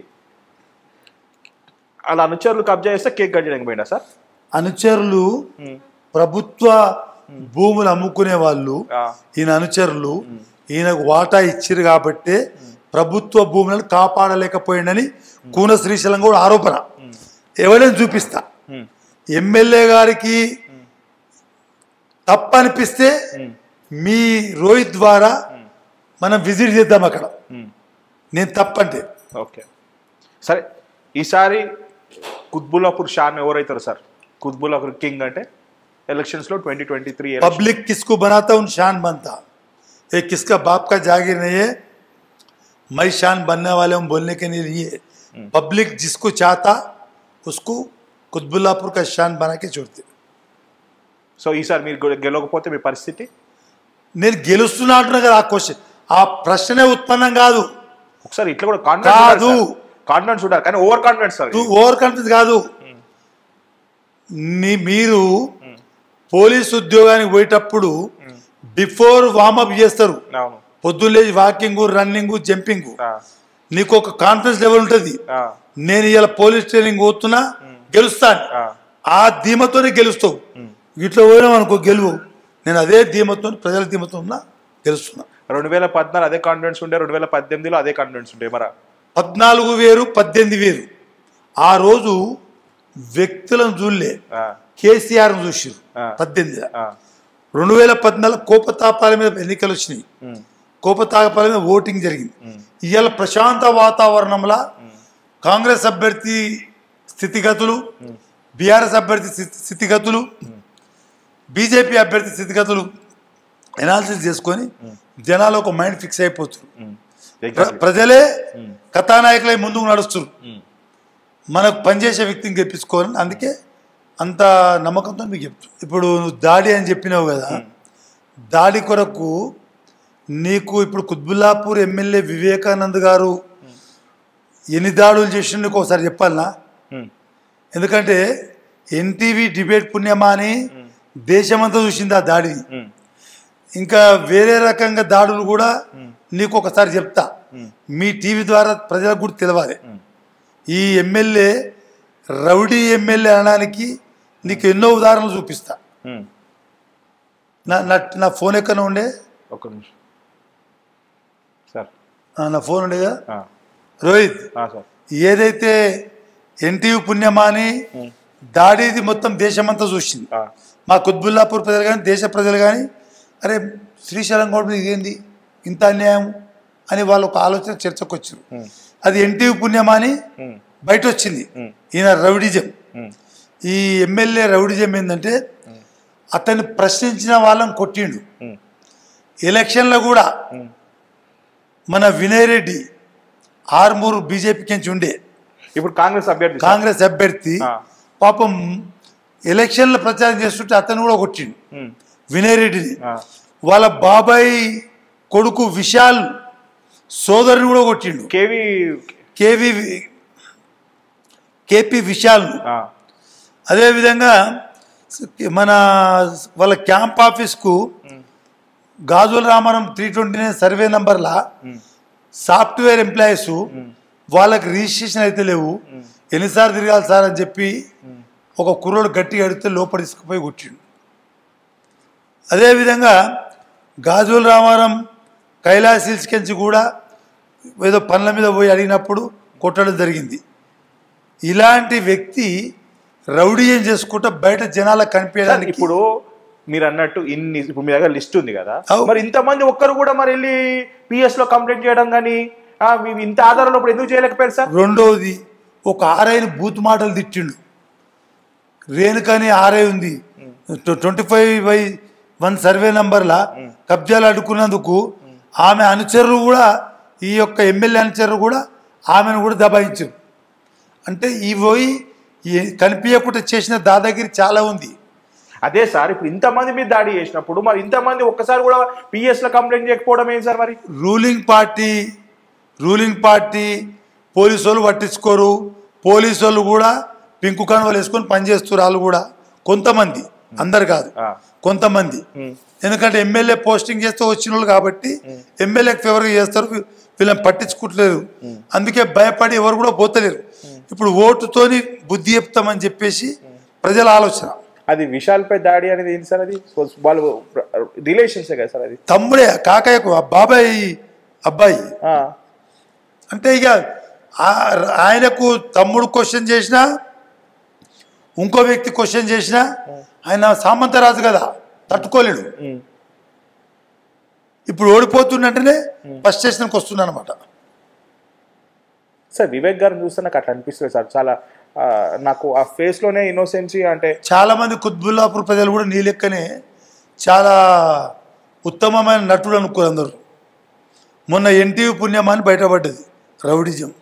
అలా అనుచరులు కబ్జా చేస్తే కేక్ కట్ చేయడానికి పోయినా సార్ అనుచరులు ఉమ్, ప్రభుత్వ భూములు అమ్ముకునే వాళ్ళు ఆ, ఈయన అనుచరులు ఈయనకు వాటా ఇచ్చిరు కాబట్టి ప్రభుత్వ భూములను కాపాడలేకపోయిందని కూన శ్రీశైలం కూడా ఆరోపణ ఎవరైనా చూపిస్తా ఉమ్, ఎమ్మెల్యే గారికి తప్పనిపిస్తే మీ రోహిత్ ద్వారా మనం విజిట్ చేద్దాం అక్కడ ఉమ్. నేను తప్పంటే ఓకే సరే ఈసారి కుత్బుల్లాపూర్ షాన్ ఎవరైతారు సార్ కుత్బుల్లాపూర్ కింగ్ అంటే ఎలక్షన్స్లో ట్వంటీ ట్వంటీ త్రీ पब्लिक किसको बनाता उन शान बनता ये किसका बाप का जागीर नहीं है मैं शान बनने वाले हूँ बोलने के लिए नहीं है पब्लिक जिसको चाहता उसको कुतबुल्लापुर का शान बना के छोड़ते సో ఈసారి మీరు గె- గెలవకపోతే మీ పరిస్థితి నేను గెలుస్తున్నా అంటున్నా కదా ఆ క్వశ్చన్ ఆ ప్రశ్నే ఉత్పన్నం కాదు ఒకసారి ఇట్లా కూడా కాదు. కాన్ఫిడెన్స్ కాన్ఫిడెన్స్ ఉంటారు కానీ ఓవర్ కాన్ఫిడెన్స్ సార్ నువ్వు ఓవర్ కాన్ఫిడెన్స్ కాదు నీ మీరు పోలీస్ ఉద్యోగానికి పోయేటప్పుడు బిఫోర్ వామప్ చేస్తారు అవును పొద్దున్నేసి వాకింగ్ రన్నింగ్ జంపింగ్ ఆ, నీకు ఒక కాన్ఫిడెన్స్ లెవెల్ ఉంటుంది ఆ, నేను ఇలా పోలీస్ ట్రైనింగ్ పోతున్నా గెలుస్తాను ఆ. ఆ ధీమతోనే గెలుస్తావు ఇట్లా పోయినాం అనుకో గెలువు నేను అదే ధీమతో ప్రజల ధీమతో ఉన్నా గెలుస్తున్నా రెండు వేల పద్నాలుగు అదే కాన్ఫిడెన్స్ ఉండే రెండు వేల పద్దెనిమిదిలో అదే కాన్ఫిడెన్స్ ఉండే మరా పద్నాలుగు వేరు పద్దెనిమిది వేరు ఆ రోజు వ్యక్తులను చూడలే ఆ, కేసీఆర్ను చూసిరు ఆ. పద్దెనిమిది ఆ, రెండు వేల పద్నాలుగు కోపతాపాల మీద ఎన్నికలు వచ్చినాయి ఉమ్, కోపతాపాల మీద ఓటింగ్ జరిగింది ఇవాళ ప్రశాంత వాతావరణంలో కాంగ్రెస్ అభ్యర్థి స్థితిగతులు బీఆర్ఎస్ అభ్యర్థి స్థితి- స్థితిగతులు బీజేపీ అభ్యర్థి స్థితిగతులు ఎనాలిసిస్ చేసుకొని జనాలు ఒక మైండ్ ఫిక్స్ అయిపోతున్నారు ఉమ్, ప్ర- exactly. ప్రజలే కథానాయకులై ముందుకు నడుస్తున్నారు మనకు పనిచేసే వ్యక్తిని గెలిపించుకోవాలని అందుకే అంత నమ్మకంతో మీకు చెప్తాను ఇప్పుడు నువ్వు దాడి అని చెప్పినావు కదా దాడి కొరకు నీకు ఇప్పుడు కుత్బుల్లాపూర్ ఎమ్మెల్యే వివేకానంద్ గారు ఎన్ని దాడులు చేసిన నీకు ఒకసారి చెప్పాలనా ఉమ్, ఎందుకంటే ఎన్టీవీ డిబేట్ పుణ్యమా అని దేశమంతా చూసింది ఆ దాడిని ఉమ్, ఇంకా వేరే రకంగా దాడులు కూడా నీకు ఒకసారి చెప్తా మీ టీవీ ద్వారా ప్రజలకు కూడా తెలవాలి ఈ ఎమ్మెల్యే రౌడీ ఎమ్మెల్యే అనడానికి నీకు ఎన్నో ఉదాహరణలు చూపిస్తా ఉమ్. నా నా నా ఫోన్ ఎక్కడ ఉండే ఒక్క నిమిషం సార్ ఆ, నా ఫోన్ ఉండేగా ఆ, రోహిత్ ఆ, సార్ ఏదైతే ఎన్టీవీ పుణ్యమా అని దాడిది మొత్తం దేశమంతా చూసింది ఆ, మా కుత్బుల్లాపూర్ ప్రజలు కానీ దేశ ప్రజలు కానీ అరే శ్రీశైలం గౌడ్ మీద ఇదేంది ఇంత అన్యాయం అని వాళ్ళు ఒక ఆలోచన చర్చకు వచ్చారు అది ఎన్టీవీ పుణ్యమా అని ఉమ్, బయట వచ్చింది ఈయన రౌడిజం ఉమ్, ఈ ఎమ్మెల్యే రౌడిజం ఏంటంటే అతన్ని ప్రశ్నించిన వాళ్ళని కొట్టిండు ఉమ్, ఎలక్షన్లో కూడా మన వినయ్ రెడ్డి ఆర్మూరు బీజేపీకి నుంచి ఉండే ఇప్పుడు కాంగ్రెస్ అభ్యర్థి సార్. కాంగ్రెస్ అభ్యర్థి ఆ. పాపం ఎలక్షన్ల ప్రచారం చేస్తుంటే అతను కూడా కొట్టిండు ఉమ్, వినయ్ రెడ్డిని ఆ, వాళ్ళ బాబాయ్ కొడుకు విశాల్ సోదరుని కూడా కొట్టిండు కేవీ కేవి కేపీ విశాల్ను ఆ, అదేవిధంగా మన వాళ్ళ క్యాంప్ ఆఫీస్కు Gajula Ramaram three twenty nine survey నంబర్లా సాఫ్ట్వేర్ ఎంప్లాయీస్ వాళ్ళకి రిజిస్ట్రేషన్ అయితే లేవు ఎన్నిసార్లు తిరగాలి సార్ అని చెప్పి ఒక కుర్రోడు గట్టిగా అడిగితే లోపల తీసుకుపోయి కొట్టిండు అదేవిధంగా గాజుల రామారం కైలాస్ హిల్స్ కించి కూడా ఏదో పనుల మీద పోయి అడిగినప్పుడు కొట్టడం జరిగింది ఇలాంటి వ్యక్తి రౌడీయం చేసుకుంటా బయట జనాలకు సార్, కనిపించడానికి ఇప్పుడు మీరు అన్నట్టు ఇన్ని ఇప్పుడు మీ దగ్గర లిస్ట్ ఉంది కదా అవు. మరి ఇంతమంది ఒక్కరు కూడా మరి వెళ్ళి పిఎస్ లో కంప్లైంట్ చేయడం కానీ ఇంత ఆధారంలో ఇప్పుడు ఎందుకు చేయలేకపోయారు సార్ రెండవది ఒక ఆర్ఐని బూత్ మాటలు తిట్టిండు రేణుకని ఆర్ఐ ఉంది twenty five by one survey నంబర్లా కబ్జాలు అడ్డుకున్నందుకు ఆమె అనుచరులు కూడా ఈ యొక్క ఎమ్మెల్యే అనుచరులు కూడా ఆమెను కూడా దబాయించారు అంటే ఈ పోయి ఈ కనిపించకుండా చేసిన దాదాగిరి చాలా ఉంది అదే సార్ ఇప్పుడు ఇంతమంది మీద దాడి చేసినప్పుడు మరి ఇంతమంది ఒక్కసారి కూడా పిఎస్ లో కంప్లైంట్ చేయకపోవడం ఏంటి సార్ మరి ruling party ruling party police వాళ్ళు పట్టించుకోరు పోలీసు వాళ్ళు కూడా పింకు కనువలు వేసుకొని పనిచేస్తారు వాళ్ళు కూడా కొంతమంది అందరు కాదు ఆ. కొంతమంది ఉమ్. ఎందుకంటే ఎమ్మెల్యే పోస్టింగ్ చేస్తే వచ్చిన వాళ్ళు కాబట్టి ఎమ్మెల్యేకి ఫేవర్గా చేస్తారు వీ- వీళ్ళని పట్టించుకుంటలేరు అందుకే భయపడి ఎవరు కూడా పోతలేరు ఇప్పుడు ఓటుతోని బుద్ధి చెప్తామని చెప్పేసి ప్రజల ఆలోచన అది విశాల్పై దాడి అనేది ఏంటి సార్ అది సో వాళ్ళు రిలేషన్సే కదా సార్ అది తమ్ముడే కాకయ్యకు ఆ బాబాయ్ అబ్బాయి ఆ, అంటే ఇక ఆ- ఆయనకు తమ్ముడు క్వశ్చన్ చేసినా ఇంకో వ్యక్తి క్వశ్చన్ చేసినా ఆయన సామంతరాజు కదా తట్టుకోలేడు ఉమ్. ఇప్పుడు ఓడిపోతున్నట్టునే ఫస్ట్ స్టేషన్కి వస్తున్నా అనమాట సార్ వివేక్ గారిని చూస్తే నాకు అట్లా అనిపిస్తుంది సార్ చాలా ఆ, నాకు ఆ ఫేస్ లోనే ఇన్నోసెన్సీ అంటే చాలా మంది కుత్బుల్లాపూర్ ప్రజలు కూడా నీ లెక్కనే చాలా ఉత్తమమైన నటుడు అనుకోరు అందరూ మొన్న ఎన్టీవీ పుణ్యమాని బయటపడ్డది రౌడిజం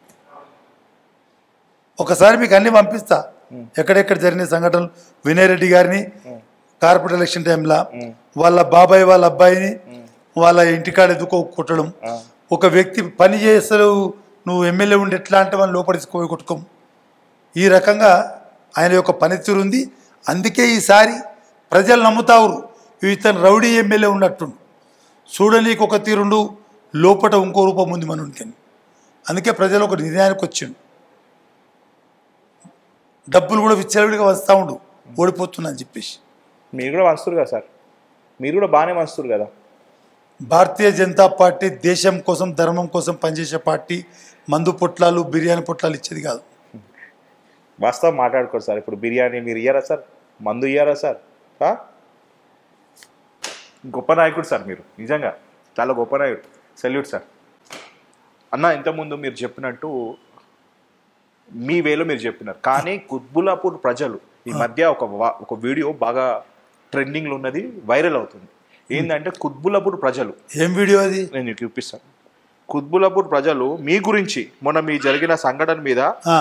ఒకసారి మీకు అన్ని పంపిస్తా ఎక్కడెక్కడ జరిగిన సంఘటనలు వినయ్ రెడ్డి గారిని కార్పొరేట్ ఎలక్షన్ టైంలో వాళ్ళ బాబాయ్ వాళ్ళ అబ్బాయిని వాళ్ళ ఇంటికాడ ఎదుకో కొట్టడం ఒక వ్యక్తి పని చేస్తారు నువ్వు ఎమ్మెల్యే ఉండి ఎట్లా అంటే వాళ్ళు లోపడిపోయి కొట్టుకోం ఈ రకంగా ఆయన యొక్క పనితీరు ఉంది అందుకే ఈసారి ప్రజలు నమ్ముతారు ఇతను రౌడీ ఎమ్మెల్యే ఉన్నట్టుండు చూడనీకి ఒక తీరుండు లోపట ఇంకో రూపం ఉంది మనకి అందుకే ప్రజలు ఒక నిర్ణయానికి వచ్చిండు డబ్బులు కూడా విచ్చలవిడిగా వస్తూ ఉండు ఓడిపోతున్నా అని చెప్పేసి మీరు కూడా వంచుతారు కదా సార్ మీరు కూడా బాగానే వంచుతారు కదా భారతీయ జనతా పార్టీ దేశం కోసం ధర్మం కోసం పనిచేసే పార్టీ మందు పొట్లాలు బిర్యానీ పొట్లాలు ఇచ్చేది కాదు వాస్తవం మాట్లాడుకోరు సార్ ఇప్పుడు బిర్యానీ మీరు ఇయ్యారా సార్ మందు ఇయ్యారా సార్ ఆ? గొప్ప నాయకుడు సార్ మీరు నిజంగా చాలా గొప్ప నాయకుడు సెల్యూట్ సార్ అన్న ఇంతకుముందు మీరు చెప్పినట్టు మీ వేలో మీరు చెప్పినారు కానీ కుత్బులాపూర్ ప్రజలు ఈ మధ్య ఒక వా- ఒక వీడియో బాగా ట్రెండింగ్లో ఉన్నది వైరల్ అవుతుంది ఏంటంటే కుత్బులాపూర్ ప్రజలు ఏం వీడియో అది నేను మీకు చూపిస్తాను కుత్బులాపూర్ ప్రజలు మీ గురించి మొన్న మీ జరిగిన సంఘటన మీద ఆ,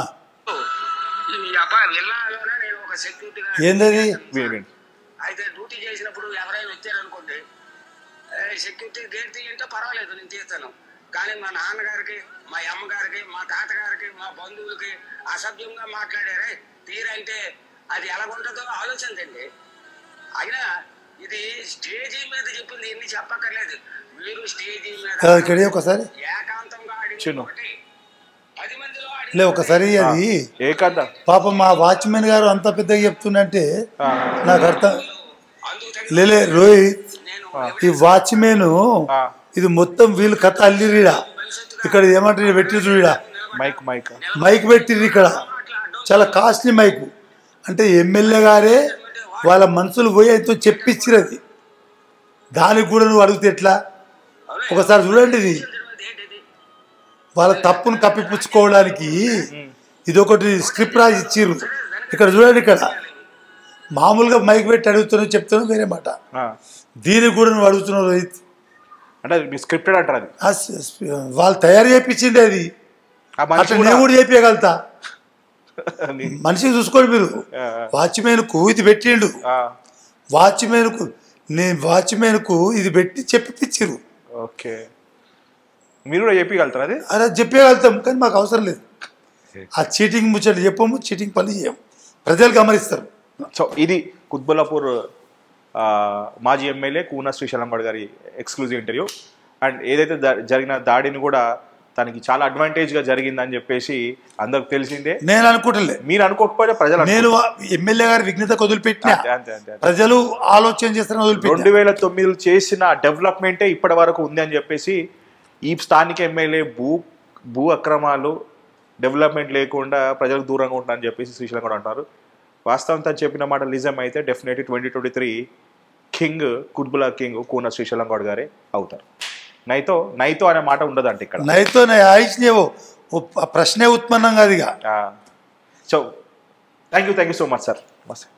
ఈ అబ్బా విల్లాలోనే నేను ఒక సెక్యూరిటీగా ఏందది వినండి అయితే డ్యూటీ చేసినప్పుడు ఎవరైనా వచ్చారనుకోండి సెక్యూరిటీ గేట్ తీయంటే పర్వాలేదు నేను తీస్తాను కానీ మా నాన్నగారికి మా అమ్మగారికి మా తాతగారికి మా బంధువులకి అసభ్యంగా మాట్లాడారే తీరంటే అది ఎలాగుంటుందో ఆలోచించండి అయినా ఇది స్టేజీ మీద చెప్పింది ఎన్ని చెప్పక్కర్లేదు మీరు స్టేజీ మీద కదా ఇక్కడే ఒకసారి ఏకాంతంగా ఆడింది చిన్ను. ఒకటి పది మందిలో లే ఆడింది ఒకసారి అది ఏ కథ పాపం మా వాచ్మెన్ గారు అంత పెద్దగా చెప్తుందంటే ఆ, నాకు అర్థం అందుకు తగిన లేలే రోహిత్ నేను ఈ వాచ్మెన్ ఆ, ఇది మొత్తం వీళ్ళు కథ అల్లిరీడా ఇక్కడ ఏమంటారు పెట్టిరు ఈడ మైక్ మైక్ మైక్ పెట్టిర్రు ఇక్కడ చాలా కాస్ట్లీ మైక్ అంటే ఎమ్మెల్యే గారే వాళ్ళ మనుషులు పోయి ఆయనతో చెప్పించిరు అది దానికి కూడా నువ్వు అడిగితే ఎట్లా ఒకసారి చూడండి ఇది ఏంటిది వాళ్ళ తప్పును కప్పిపుచ్చుకోవడానికి ఇదొకటి స్క్రిప్ట్ రాసి ఇచ్చిర్రు ఇక్కడ చూడండి ఇక్కడ మామూలుగా మైక్ పెట్టి అడుగుతున్నావు చెప్తున్నావు వేరే మాట ఆ, దీనికి కూడా నువ్వు అడుగుతున్నావు రోహిత్ అంటే అది మీ స్క్రిప్టెడ్ అంటారు అది ఆ స్- స్- వాళ్ళు తయారు చేయించింది అది ఆ మనిషి అట్లా కూడా- నేను కూడా చేపించగలుగుతా నీ- మనిషిని చూసుకోండి మీరు ఆ, వాచ్మెన్కు ఇది పెట్టిండు ఆ, వాచ్మెన్కు నేను వాచ్మెన్కు ఇది పెట్టి చెప్పిచ్చిర్రు ఓకే మీరు కూడా చెప్పగలుగుతారు అది అలా చెప్పగలుగుతాం కానీ మాకు అవసరం లేదు ఆ చీటింగ్ ముచ్చట చెప్పము చీటింగ్ పని చేయం ప్రజలు గమనిస్తారు సో ఇది కుత్బుల్లాపూర్ ఆ, మాజీ ఎమ్మెల్యే కూన శ్రీశైలంగౌడ్ గారి ఎక్స్క్లూజివ్ ఇంటర్వ్యూ అండ్ ఏదైతే దా- జరిగిన దాడిని కూడా తనకి చాలా అడ్వాంటేజ్గా జరిగిందని చెప్పేసి అందరికి తెలిసిందే నేను అనుకుంటలే మీరు అనుకోకపోతే ప్రజలు నేను అనుకుంటారు. ఎమ్మెల్యే గారి విఘ్నతకు వదిలిపెట్టినా అంతే అంతే అంతే అంతే. ప్రజలు ఆలోచన చేస్తారని రెండు వదిలిపెట్టినా వేల తొమ్మిదిలో చేసిన డెవలప్మెంటే ఇప్పటి వరకు ఉంది అని చెప్పేసి ఈ స్థానిక ఎమ్మెల్యే భూ భూ అక్రమాలు డెవలప్మెంట్ లేకుండా ప్రజలకు దూరంగా ఉంటారని చెప్పేసి శ్రీశైలం కూడా అంటారు వాస్తవం తను చెప్పిన మాట నిజం అయితే definitely twenty twenty three king కుడ్బులా కింగ్ కూన శ్రీశైలం గౌడ్ గారే అవుతారు నైతో నైతో అనే మాట ఉండదంట ఇక్కడ నైతో ఆయుష్నేవో ప్రశ్నే ఉత్పన్నం కాదు ఇక so thank you thank you so much sir